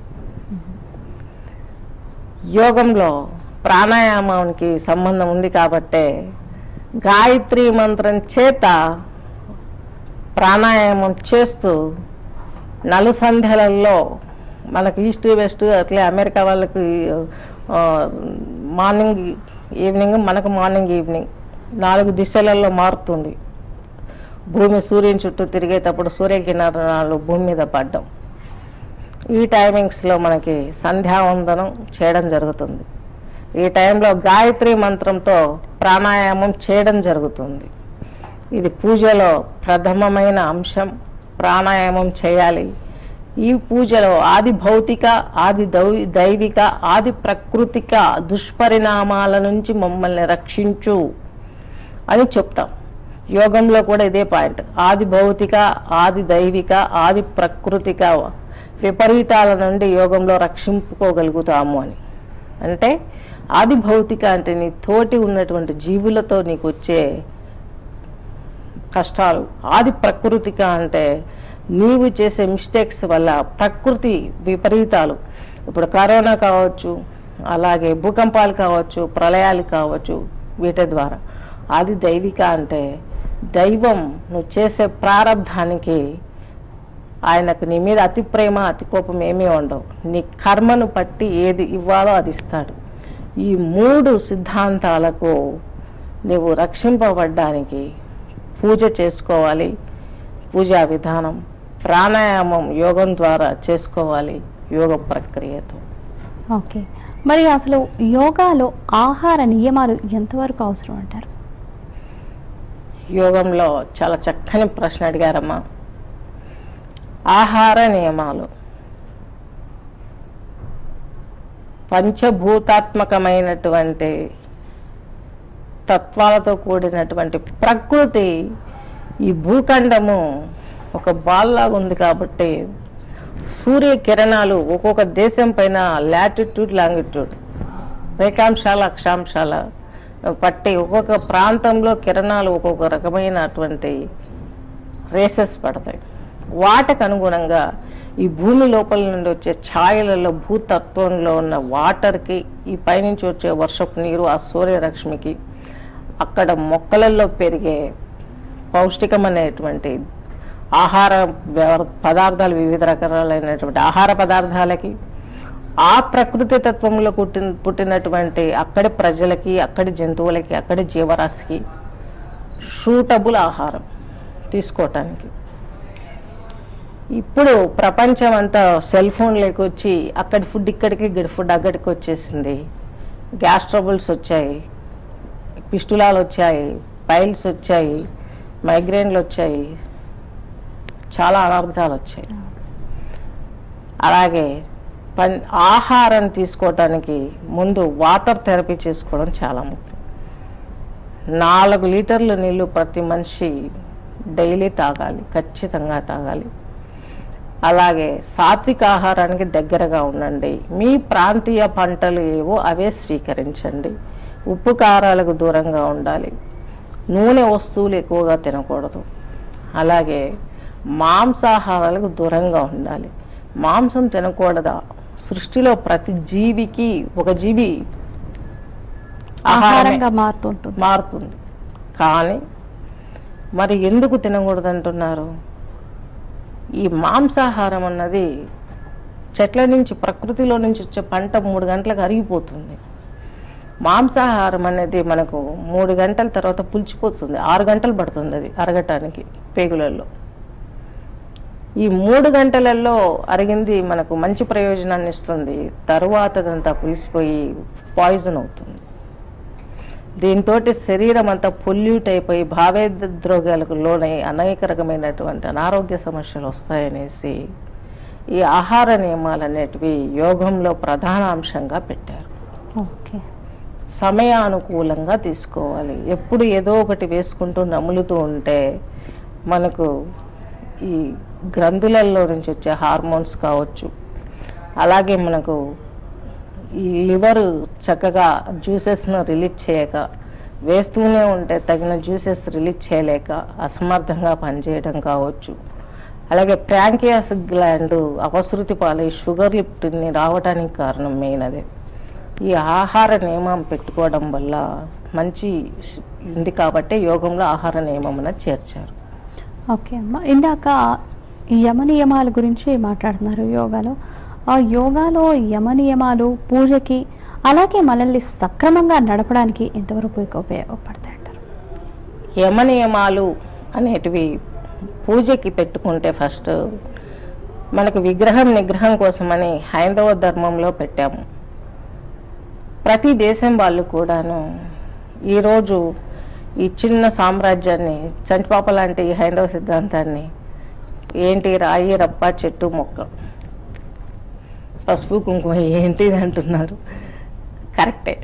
యోగంలో ప్రాణాయామానికి సంబంధం ఉంది కాబట్టే గాయత్రి మంత్రం చేత ప్రాణాయామం చేస్తూ నలు సంధ్యలలో మనకు ఈస్ట్ వెస్ట్ అట్లే అమెరికా వాళ్ళకి ఆ, మార్నింగ్ ఈవినింగ్ మనకు మార్నింగ్ ఈవినింగ్ నాలుగు దిశలలో మారుతుంది భూమి సూర్యుని చుట్టూ తిరిగేటప్పుడు సూర్యకిరణాలు భూమి మీద పడ్డం ఈ టైమింగ్స్లో మనకి సంధ్యావందనం చేయడం జరుగుతుంది ఈ టైంలో గాయత్రి మంత్రంతో ప్రాణాయామం చేయడం జరుగుతుంది ఇది పూజలో ప్రథమమైన అంశం ప్రాణాయామం చేయాలి ఈ పూజలో ఆది భౌతిక ఆది దౌ దైవిక ఆది ప్రాకృతిక దుష్పరిణామాల నుంచి మమ్మల్ని రక్షించు అని చెప్తాం యోగంలో కూడా ఇదే పాయింట్ ఆది భౌతిక ఆది దైవిక ఆది ప్రకృతిక విపరీతాల నుండి యోగంలో రక్షింపుకోగలుగుతాము అని అంటే ఆది భౌతిక అంటే నీ తోటి ఉన్నటువంటి జీవులతో నీకు వచ్చే కష్టాలు ఆది ప్రకృతిక అంటే నీవు చేసే మిస్టేక్స్ వల్ల ప్రకృతి విపరీతాలు ఇప్పుడు కరోనా కావచ్చు అలాగే భూకంపాలు కావచ్చు ప్రళయాలు కావచ్చు వీటి ద్వారా ఆది దైవిక అంటే దైవం నువ్వు చేసే ప్రారంధానికి ఆయనకు నీ మీద అతి ప్రేమ అతి కోపం ఏమీ ఉండవు నీ కర్మను పట్టి ఏది ఇవ్వాలో అది ఇస్తాడు ఈ మూడు సిద్ధాంతాలకు నువ్వు రక్షింపబడ్డానికి పూజ చేసుకోవాలి పూజా విధానం ప్రాణాయామం యోగం ద్వారా చేసుకోవాలి యోగ ప్రక్రియతో ఓకే మరి అసలు యోగాలో ఆహార నియమాలు ఎంతవరకు అవసరం అంటారు యోగంలో చాలా చక్కని ప్రశ్న అడిగారమ్మా ఆహార నియమాలు పంచభూతాత్మకమైనటువంటి తత్వాలతో కూడినటువంటి ప్రకృతి ఈ భూఖండము ఒక బాల్లాగా ఉంది కాబట్టి సూర్య కిరణాలు ఒక్కొక్క దేశం పైన లాటిట్యూడ్ లాంగిట్యూడ్ రేఖాంశాల అక్షాంశాల పట్టి ఒక్కొక్క ప్రాంతంలో కిరణాలు ఒక్కొక్క రకమైనటువంటి రేసెస్ పడతాయి వాటికి అనుగుణంగా ఈ భూమి లోపల నుండి వచ్చే ఛాయలలో భూతత్వంలో ఉన్న వాటర్కి ఈ పైనుంచి వచ్చే వర్షపు నీరు ఆ సూర్యరశ్మికి అక్కడ మొక్కలలో పెరిగే పౌష్టికమైనటువంటి ఆహార వ్యవ- పదార్థాలు వివిధ రకాలైనటువంటి ఆహార పదార్థాలకి ఆ ప్రకృతి తత్వంలో పుట్టిన పుట్టినటువంటి అక్కడి ప్రజలకి అక్కడి జంతువులకి అక్కడి జీవరాశికి సూటబుల్ ఆహారం తీసుకోవటానికి ఇప్పుడు ప్రపంచం అంతా సెల్ ఫోన్లోకి వచ్చి అక్కడి ఫుడ్ ఇక్కడికి ఇక్కడి ఫుడ్ అక్కడికి వచ్చేసింది గ్యాస్ ట్రబుల్స్ వచ్చాయి పిస్టులాలు వచ్చాయి పైల్స్ వచ్చాయి మైగ్రేన్లు వచ్చాయి చాలా అనర్థాలు వచ్చాయి అలాగే పన్ ఆహారం తీసుకోవటానికి ముందు వాటర్ థెరపీ చేసుకోవడం చాలా ముఖ్యం నాలుగు లీటర్ల నీళ్లు ప్రతి మనిషి డైలీ తాగాలి ఖచ్చితంగా తాగాలి అలాగే సాత్విక ఆహారానికి దగ్గరగా ఉండండి మీ ప్రాంతీయ పంటలు ఏవో అవే స్వీకరించండి ఉప్పు కారాలకు దూరంగా ఉండాలి నూనె వస్తువులు ఎక్కువగా తినకూడదు అలాగే మాంసాహారాలకు దూరంగా ఉండాలి మాంసం తినకూడదా సృష్టిలో ప్రతి జీవికి ఒక జీవి ఆహారమే ఆహారంగా మారుతుంటుంది మారుతుంది కానీ మరి ఎందుకు తినకూడదు అంటున్నారు ఈ మాంసాహారం అన్నది చెట్ల నుంచి ప్రకృతిలో నుంచి వచ్చే పంట మూడు గంటలకు అరిగిపోతుంది మాంసాహారం అనేది మనకు మూడు గంటల తర్వాత పులిచిపోతుంది ఆరు గంటలు పడుతుంది అది అరగటానికి పేగులలో ఈ మూడు గంటలలో అరిగింది మనకు మంచి ప్రయోజనాన్ని ఇస్తుంది తరువాతదంతా పులిసిపోయి పాయిజన్ అవుతుంది దీంతో శరీరం అంతా పొల్యూట్ అయిపోయి భావేద్రోగాలకు లోనై అనేక రకమైనటువంటి అనారోగ్య సమస్యలు వస్తాయనేసి ఈ ఆహార నియమాలు అనేటివి యోగంలో ప్రధాన అంశంగా పెట్టారు ఓకే సమయానుకూలంగా తీసుకోవాలి ఎప్పుడు ఏదో ఒకటి వేసుకుంటూ నములుతూ ఉంటే మనకు ఈ గ్రంథులలో నుంచి వచ్చే హార్మోన్స్ కావచ్చు అలాగే మనకు ఈ లివర్ చక్కగా జ్యూసెస్ను రిలీజ్ చేయక వేస్తూనే ఉంటే తగిన జ్యూసెస్ రిలీజ్ చేయలేక అసమర్థంగా పనిచేయడం కావచ్చు అలాగే ప్యాంకియాస్ గ్లాండ్ అపశృతి పాలై షుగర్ లిప్ట్ని రావడానికి కారణం మెయిన్ అదే ఈ ఆహార నియమం పెట్టుకోవడం వల్ల మంచి ఉంది కాబట్టి యోగంలో ఆహార నియమం అనేది చేర్చారు ఓకే అమ్మ ఇందాక ఈ యమ నియమాల గురించి మాట్లాడుతున్నారు యోగాలో ఆ యోగాలో యమ నియమాలు పూజకి అలాగే మనల్ని సక్రమంగా నడపడానికి ఎంతవరకు ఉపయోగపడతాయి అంటారు యమ నియమాలు అనేటివి పూజకి పెట్టుకుంటే ఫస్ట్ మనకు విగ్రహం నిగ్రహం కోసమని హైందవ ధర్మంలో పెట్టాము ప్రతి దేశం వాళ్ళు కూడాను ఈరోజు ఈ చిన్న సామ్రాజ్యాన్ని చంటిపాప లాంటి ఈ హైందవ సిద్ధాంతాన్ని ఏంటి రాయి రప్ప చెట్టు మొక్క పసుపు కుంకుమ ఏంటి అంటున్నారు కరెక్టే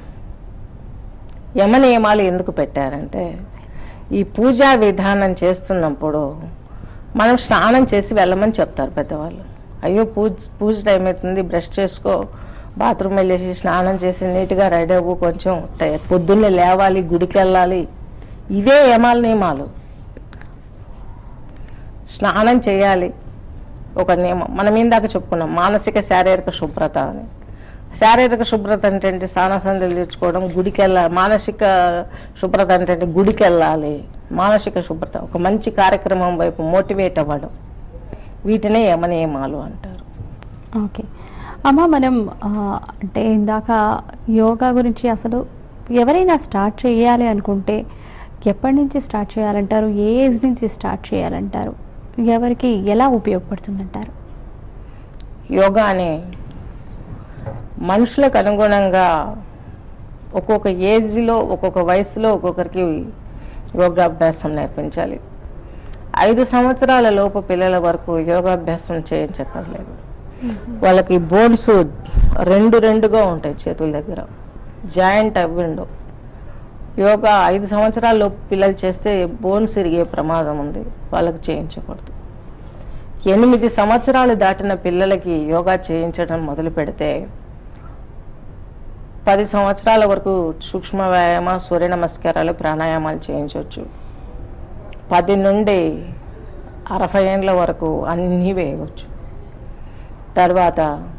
యమ నియమాలు ఎందుకు పెట్టారంటే ఈ పూజా విధానం చేస్తున్నప్పుడు మనం స్నానం చేసి వెళ్ళమని చెప్తారు పెద్దవాళ్ళు అయ్యో పూజ పూజ టైం అవుతుంది బ్రష్ చేసుకో బాత్రూమ్ వెళ్ళేసి స్నానం చేసి నీట్గా రెడీ అవ్వు కొంచెం టై- పొద్దున్నే లేవాలి గుడికి వెళ్ళాలి ఇవే యమాల నియమాలు స్నానం చేయాలి ఒక నియమం మనం ఇందాక చెప్పుకున్నాం మానసిక శారీరక శుభ్రత అని శారీరక శుభ్రత అంటే ఏంటి స్నానసందులు తెచ్చుకోవడం గుడికి వెళ్ళాలి మానసిక శుభ్రత అంటే ఏంటి? గుడికి వెళ్ళాలి మానసిక శుభ్రత ఒక మంచి కార్యక్రమం వైపు మోటివేట్ అవ్వడం వీటినే యమనియమాలు అంటారు ఓకే అమ్మ మనం ఆ, అంటే ఇందాక యోగా గురించి అసలు ఎవరైనా స్టార్ట్ చేయాలి అనుకుంటే ఎప్పటి నుంచి స్టార్ట్ చేయాలంటారు ఏ ఏజ్ నుంచి స్టార్ట్ చేయాలంటారు ఎవరికి ఎలా ఉపయోగపడుతుందంటారు యోగా అనే మనుషులకు అనుగుణంగా ఒక్కొక్క ఏజ్లో ఒక్కొక్క వయసులో ఒక్కొక్కరికి యోగాభ్యాసం నేర్పించాలి ఐదు సంవత్సరాల లోపు పిల్లల వరకు యోగాభ్యాసం చేయించక్కర్లేదు వాళ్ళకి బోన్స్ రెండు రెండుగా ఉంటాయి చేతుల దగ్గర జాయింట్ అవ్విండో యోగా ఐదు సంవత్సరాల లోపు పిల్లలు చేస్తే బోన్స్ ఇరిగే ప్రమాదం ఉంది వాళ్ళకి చేయించకూడదు ఎనిమిది సంవత్సరాలు దాటిన పిల్లలకి యోగా చేయించడం మొదలు పెడితే పది సంవత్సరాల వరకు సూక్ష్మ వ్యాయామ సూర్య నమస్కారాలు ప్రాణాయామాలు చేయించవచ్చు పది నుండి అరవై ఏండ్ల వరకు అన్నీ వేయవచ్చు తర్వాత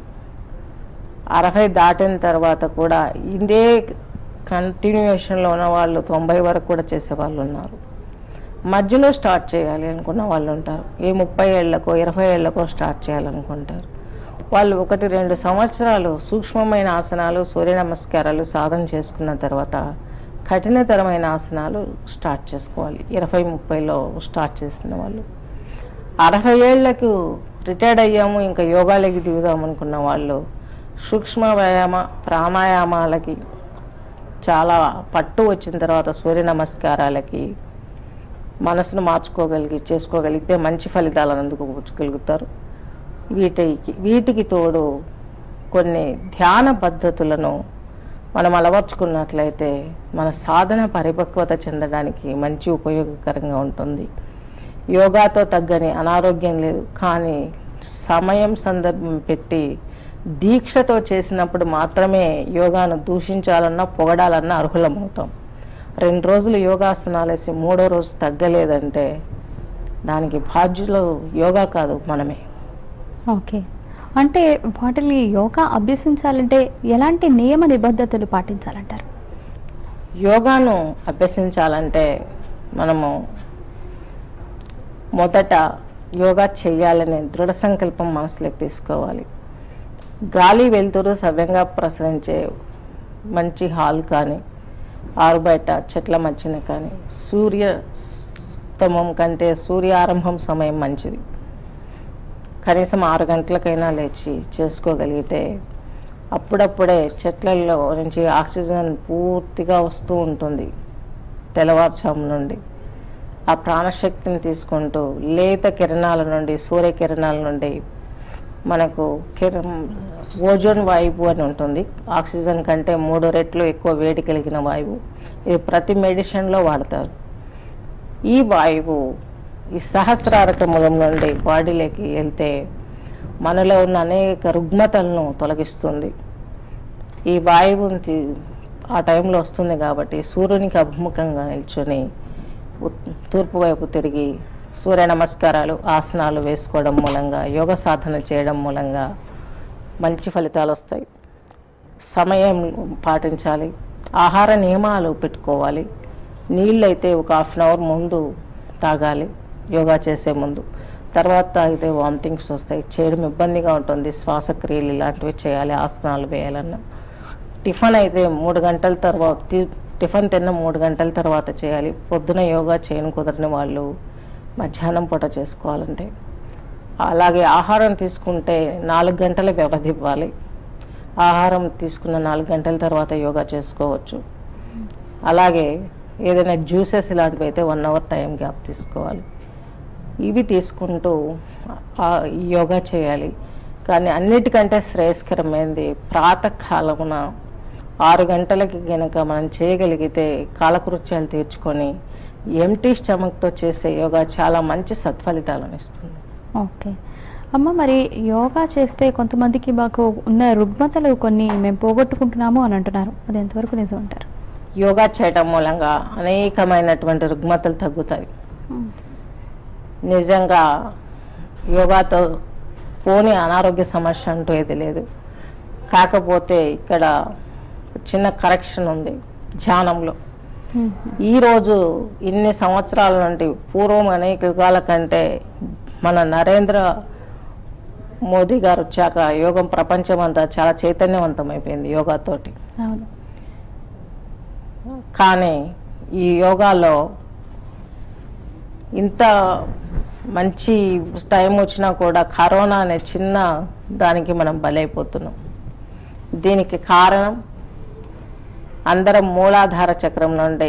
అరవై దాటిన తర్వాత కూడా ఇదే కంటిన్యూషన్లో ఉన్న వాళ్ళు తొంభై వరకు కూడా చేసే వాళ్ళు ఉన్నారు మధ్యలో స్టార్ట్ చేయాలి అనుకున్న వాళ్ళు ఉంటారు ఏ ముప్పై ఏళ్ళకో ఇరవై ఏళ్ళకో స్టార్ట్ చేయాలనుకుంటారు వాళ్ళు ఒకటి రెండు సంవత్సరాలు సూక్ష్మమైన ఆసనాలు సూర్య నమస్కారాలు సాధన చేసుకున్న తర్వాత కఠినతరమైన ఆసనాలు స్టార్ట్ చేసుకోవాలి ఇరవై ముప్పైలో స్టార్ట్ చేసిన వాళ్ళు అరవై ఏళ్లకు రిటైర్డ్ అయ్యాము ఇంకా యోగాలకి దిగుదాం అనుకున్న వాళ్ళు సూక్ష్మ వ్యాయామ ప్రాణాయామాలకి చాలా పట్టు వచ్చిన తర్వాత సూర్య నమస్కారాలకి మనసును మార్చుకోగలిగి చేసుకోగలిగితే మంచి ఫలితాలను అందుకోగలుగుతారు వీటికి వీటికి తోడు కొన్ని ధ్యాన పద్ధతులను మనం అలవర్చుకున్నట్లయితే మన సాధన పరిపక్వత చెందడానికి మంచి ఉపయోగకరంగా ఉంటుంది యోగాతో తగ్గని అనారోగ్యం లేదు కానీ సమయం సందర్భం పెట్టి దీక్షతో చేసినప్పుడు మాత్రమే యోగాను దూషించాలన్నా పొగడాలన్నా అర్హులమవుతాం రెండు రోజులు యోగాసనాలు వేసి మూడో రోజు తగ్గలేదంటే దానికి బాధ్యులు యోగా కాదు మనమే ఓకే అంటే వాటిని యోగా అభ్యసించాలంటే ఎలాంటి నియమ నిబద్ధతలు పాటించాలంటారు యోగాను అభ్యసించాలంటే మనము మొదట యోగా చేయాలనే దృఢ సంకల్పం మనసులోకి తీసుకోవాలి గాలి వెలుతురు సవ్యంగా ప్రసరించే మంచి హాల్ కానీ ఆరు బయట చెట్ల మధ్యన కానీ సూర్య స్తమం కంటే సూర్య ఆరంభం సమయం మంచిది కనీసం ఆరు గంటలకైనా లేచి చేసుకోగలిగితే అప్పుడప్పుడే చెట్లలో నుంచి ఆక్సిజన్ పూర్తిగా వస్తూ ఉంటుంది తెల్లవారుజాము నుండి ఆ ప్రాణశక్తిని తీసుకుంటూ లేత కిరణాల నుండి సూర్యకిరణాల నుండి మనకు కిర ఓజోన్ వాయువు అని ఉంటుంది ఆక్సిజన్ కంటే మూడు రెట్లు ఎక్కువ వేడి కలిగిన వాయువు ఇది ప్రతి మెడిసిన్లో వాడతారు ఈ వాయువు ఈ సహస్రారక మూలం నుండి బాడీలోకి వెళ్తే మనలో ఉన్న అనేక రుగ్మతలను తొలగిస్తుంది ఈ వాయువుని తీ- ఆ టైంలో వస్తుంది కాబట్టి సూర్యునికి అభిముఖంగా నిల్చొని ఉత్- తూర్పు వైపు తిరిగి సూర్య నమస్కారాలు ఆసనాలు వేసుకోవడం మూలంగా యోగ సాధన చేయడం మూలంగా మంచి ఫలితాలు వస్తాయి సమయం పాటించాలి ఆహార నియమాలు పెట్టుకోవాలి నీళ్ళు అయితే ఒక హాఫ్ అన్ అవర్ ముందు తాగాలి యోగా చేసే ముందు తర్వాత తాగితే వామిటింగ్స్ వస్తాయి చేయడం ఇబ్బందిగా ఉంటుంది శ్వాసక్రియలు ఇలాంటివి చేయాలి ఆసనాలు వేయాలన్నా టిఫిన్ అయితే మూడు గంటల తర్వాత టి- టిఫిన్ తిన్న మూడు గంటల తర్వాత చేయాలి పొద్దున యోగా చేయని కుదరని వాళ్ళు మధ్యాహ్నం పూట చేసుకోవాలంటే అలాగే ఆహారం తీసుకుంటే నాలుగు గంటల వ్యవధి ఇవ్వాలి ఆహారం తీసుకున్న నాలుగు గంటల తర్వాత యోగా చేసుకోవచ్చు అలాగే ఏదైనా జ్యూసెస్ ఇలాంటివి అయితే వన్ అవర్ టైం గ్యాప్ తీసుకోవాలి ఇవి తీసుకుంటూ ఆ యోగా చేయాలి కానీ అన్నిటికంటే శ్రేయస్కరమైనది ప్రాతకాలమున ఆరు గంటలకి కనుక మనం చేయగలిగితే కాలకృత్యాలు తీర్చుకొని ఎంటీ స్టమక్తో చేసే యోగా చాలా మంచి సత్ఫలితాలను ఇస్తుంది ఓకే అమ్మ మరి యోగా చేస్తే కొంతమందికి మాకు ఉన్న రుగ్మతలు కొన్ని మేము పోగొట్టుకుంటున్నాము అని అంటున్నారు అది ఎంతవరకు నిజం అంటారు యోగా చేయడం మూలంగా అనేకమైనటువంటి రుగ్మతలు తగ్గుతాయి నిజంగా యోగాతో పోని అనారోగ్య సమస్య అంటూ ఏది లేదు కాకపోతే ఇక్కడ చిన్న కరెక్షన్ ఉంది ధ్యానంలో ఈరోజు ఇన్ని సంవత్సరాల నుండి పూర్వం అనేక యుగాల కంటే మన నరేంద్ర మోదీ గారు వచ్చాక యోగం ప్రపంచం అంతా చాలా చైతన్యవంతమైపోయింది యోగాతోటి అవును కానీ ఈ యోగాలో ఇంత మంచి టైం వచ్చినా కూడా కరోనా అనే చిన్న దానికి మనం బలైపోతున్నాం దీనికి కారణం అందరం మూలాధార చక్రం నుండి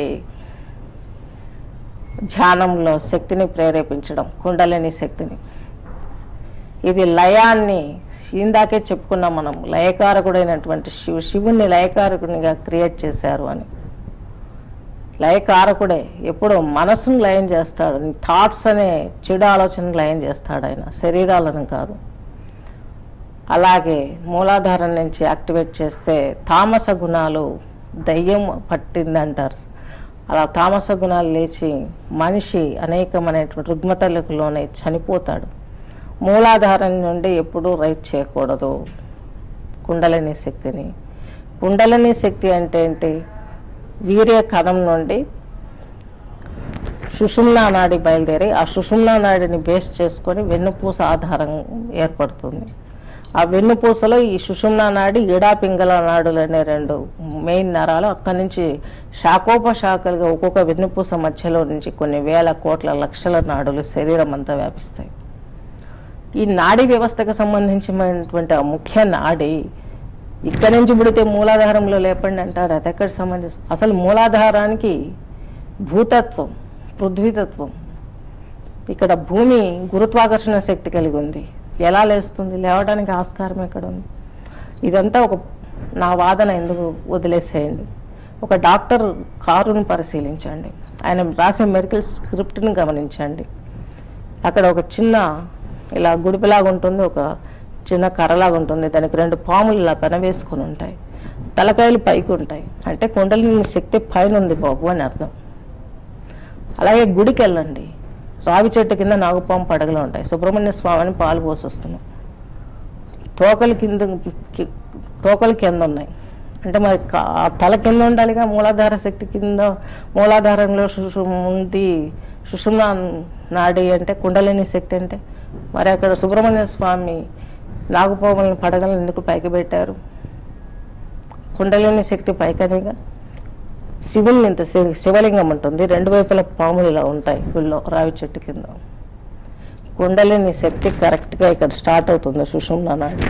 ధ్యానంలో శక్తిని ప్రేరేపించడం కుండలిని శక్తిని ఇది లయాన్ని ఇందాకే చెప్పుకున్నాం మనం లయకారకుడైనటువంటి శివు శివుణ్ణి లయకారకునిగా క్రియేట్ చేశారు అని లయకారకుడే ఎప్పుడు మనసును లయం చేస్తాడు థాట్స్ అనే చెడు ఆలోచనలు లయం చేస్తాడు ఆయన శరీరాలను కాదు అలాగే మూలాధారం నుంచి యాక్టివేట్ చేస్తే తామస గుణాలు దయ్యం పట్టిందంటారు అలా తామస గుణాలు లేచి మనిషి అనేకమైనటువంటి రుగ్మతలకు లోనే చనిపోతాడు మూలాధారం నుండి ఎప్పుడూ రైట్ చేయకూడదు కుండలిని శక్తిని కుండలిని శక్తి అంటే ఏంటి వీర్య కణం నుండి సుషుమ్నా నాడి బయలుదేరి ఆ సుషుమ్నా నాడిని బేస్ చేసుకొని వెన్నుపూస ఆధారం ఏర్పడుతుంది ఆ వెన్నుపూసలో ఈ సుషుమ్నా నాడి ఇడా పింగళ నాడులు అనే రెండు మెయిన్ నరాలు అక్కడి నుంచి శాఖోపశాఖలుగా ఒక్కొక్క వెన్నుపూస మధ్యలో నుంచి కొన్ని వేల కోట్ల లక్షల నాడులు శరీరం అంతా వ్యాపిస్తాయి ఈ నాడీ వ్యవస్థకు సంబంధించినటువంటి ఆ ముఖ్య నాడి ఇక్కడి నుంచి పుడితే మూలాధారంలో లేపండి అంటారు అది ఎక్కడ సంబంధించి అసలు మూలాధారానికి భూతత్వం పృథ్వీతత్వం ఇక్కడ భూమి గురుత్వాకర్షణ శక్తి కలిగి ఉంది ఎలా లేస్తుంది లేవడానికి ఆస్కారం ఎక్కడ ఉంది ఇదంతా ఒక నా వాదన ఎందుకు వదిలేసేయండి ఒక డాక్టర్ కారును పరిశీలించండి ఆయన రాసే మెడికల్ స్క్రిప్ట్ని గమనించండి అక్కడ ఒక చిన్న ఇలా గుడిపిలాగా ఉంటుంది ఒక చిన్న కర్రలాగా ఉంటుంది దానికి రెండు పాములు ఇలా పెనవేసుకొని ఉంటాయి తలకాయలు పైకి ఉంటాయి అంటే కుండలిని శక్తి పైన ఉంది బాబు అని అర్థం అలాగే గుడికి వెళ్ళండి రావి చెట్టు కింద నాగుపాము పడగలు ఉంటాయి సుబ్రహ్మణ్య స్వామిని పాలు పోసి వస్తున్నాం తోకలు కింద కి- తోకలు కింద ఉన్నాయి అంటే మరి కా- ఆ తల కింద ఉండాలిగా మూలాధార శక్తి కింద మూలాధారంలో సుషుమ్ ఉంది సుషుమ్నా నాడి అంటే కుండలిని శక్తి అంటే మరి అక్కడ సుబ్రహ్మణ్య స్వామి నాగుపాములను పడగలను ఎందుకు పైకి పెట్టారు కుండలిని శక్తి పైకనేగా శివుని ఇంత శివ- శివలింగం ఉంటుంది రెండు వైపుల పాములు ఇలా ఉంటాయి గుళ్ళో రావి చెట్టు కింద కుండలిని శక్తి కరెక్ట్గా ఇక్కడ స్టార్ట్ అవుతుంది సుషుమ్నా నాడి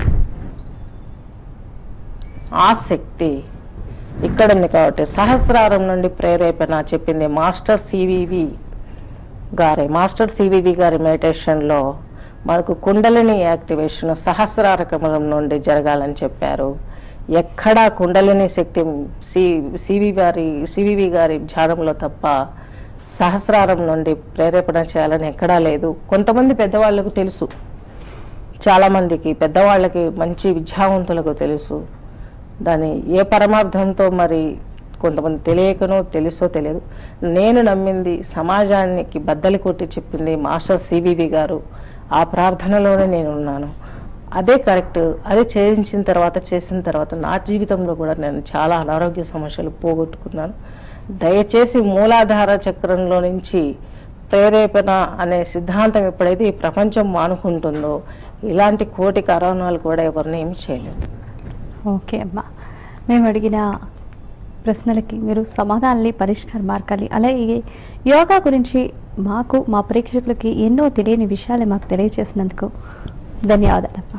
ఆ శక్తి ఇక్కడ ఉంది కాబట్టి సహస్రారం నుండి ప్రేరేపణ చెప్పింది మాస్టర్ సివివి గారి మాస్టర్ సివివి గారి మెడిటేషన్లో మనకు కుండలిని యాక్టివేషన్ సహస్రార కమలం నుండి జరగాలని చెప్పారు ఎక్కడా కుండలిని శక్తి సి సివి గారి సివివి గారి ధ్యానంలో తప్ప సహస్రారం నుండి ప్రేరేపణ చేయాలని ఎక్కడా లేదు కొంతమంది పెద్దవాళ్ళకు తెలుసు చాలామందికి పెద్దవాళ్ళకి మంచి విద్యావంతులకు తెలుసు దాని ఏ పరమార్థంతో మరి కొంతమంది తెలియకనో తెలుసో తెలియదు నేను నమ్మింది సమాజానికి బద్దలు కొట్టి చెప్పింది మాస్టర్ సివివి గారు ఆ ప్రార్థనలోనే నేను ఉన్నాను అదే కరెక్ట్ అదే చేయించిన తర్వాత చేసిన తర్వాత నా జీవితంలో కూడా నేను చాలా అనారోగ్య సమస్యలు పోగొట్టుకున్నాను దయచేసి మూలాధార చక్రంలో నుంచి ప్రేరేపణ అనే సిద్ధాంతం ఎప్పుడైతే ఈ ప్రపంచం మానుకుంటుందో ఇలాంటి కోటి కరోనాలు కూడా ఎవరిని ఏమి చేయలేదు ఓకే అమ్మా మేము అడిగిన ప్రశ్నలకి మీరు సమాధానాన్ని పరిష్కార మార్గాలు అలాగే యోగా గురించి మాకు మా ప్రేక్షకులకి ఎన్నో తెలియని విషయాలు మాకు తెలియజేసినందుకు ధన్యవాదాలమ్మా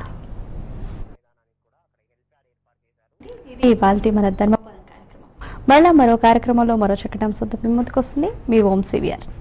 ఇది వాళ్ళ మన ధర్మపదం కార్యక్రమం మళ్ళా మరో కార్యక్రమంలో మరో చక్కటి అంశంతో మీ ముందుకు వస్తుంది మీ ఓం సివిఆర్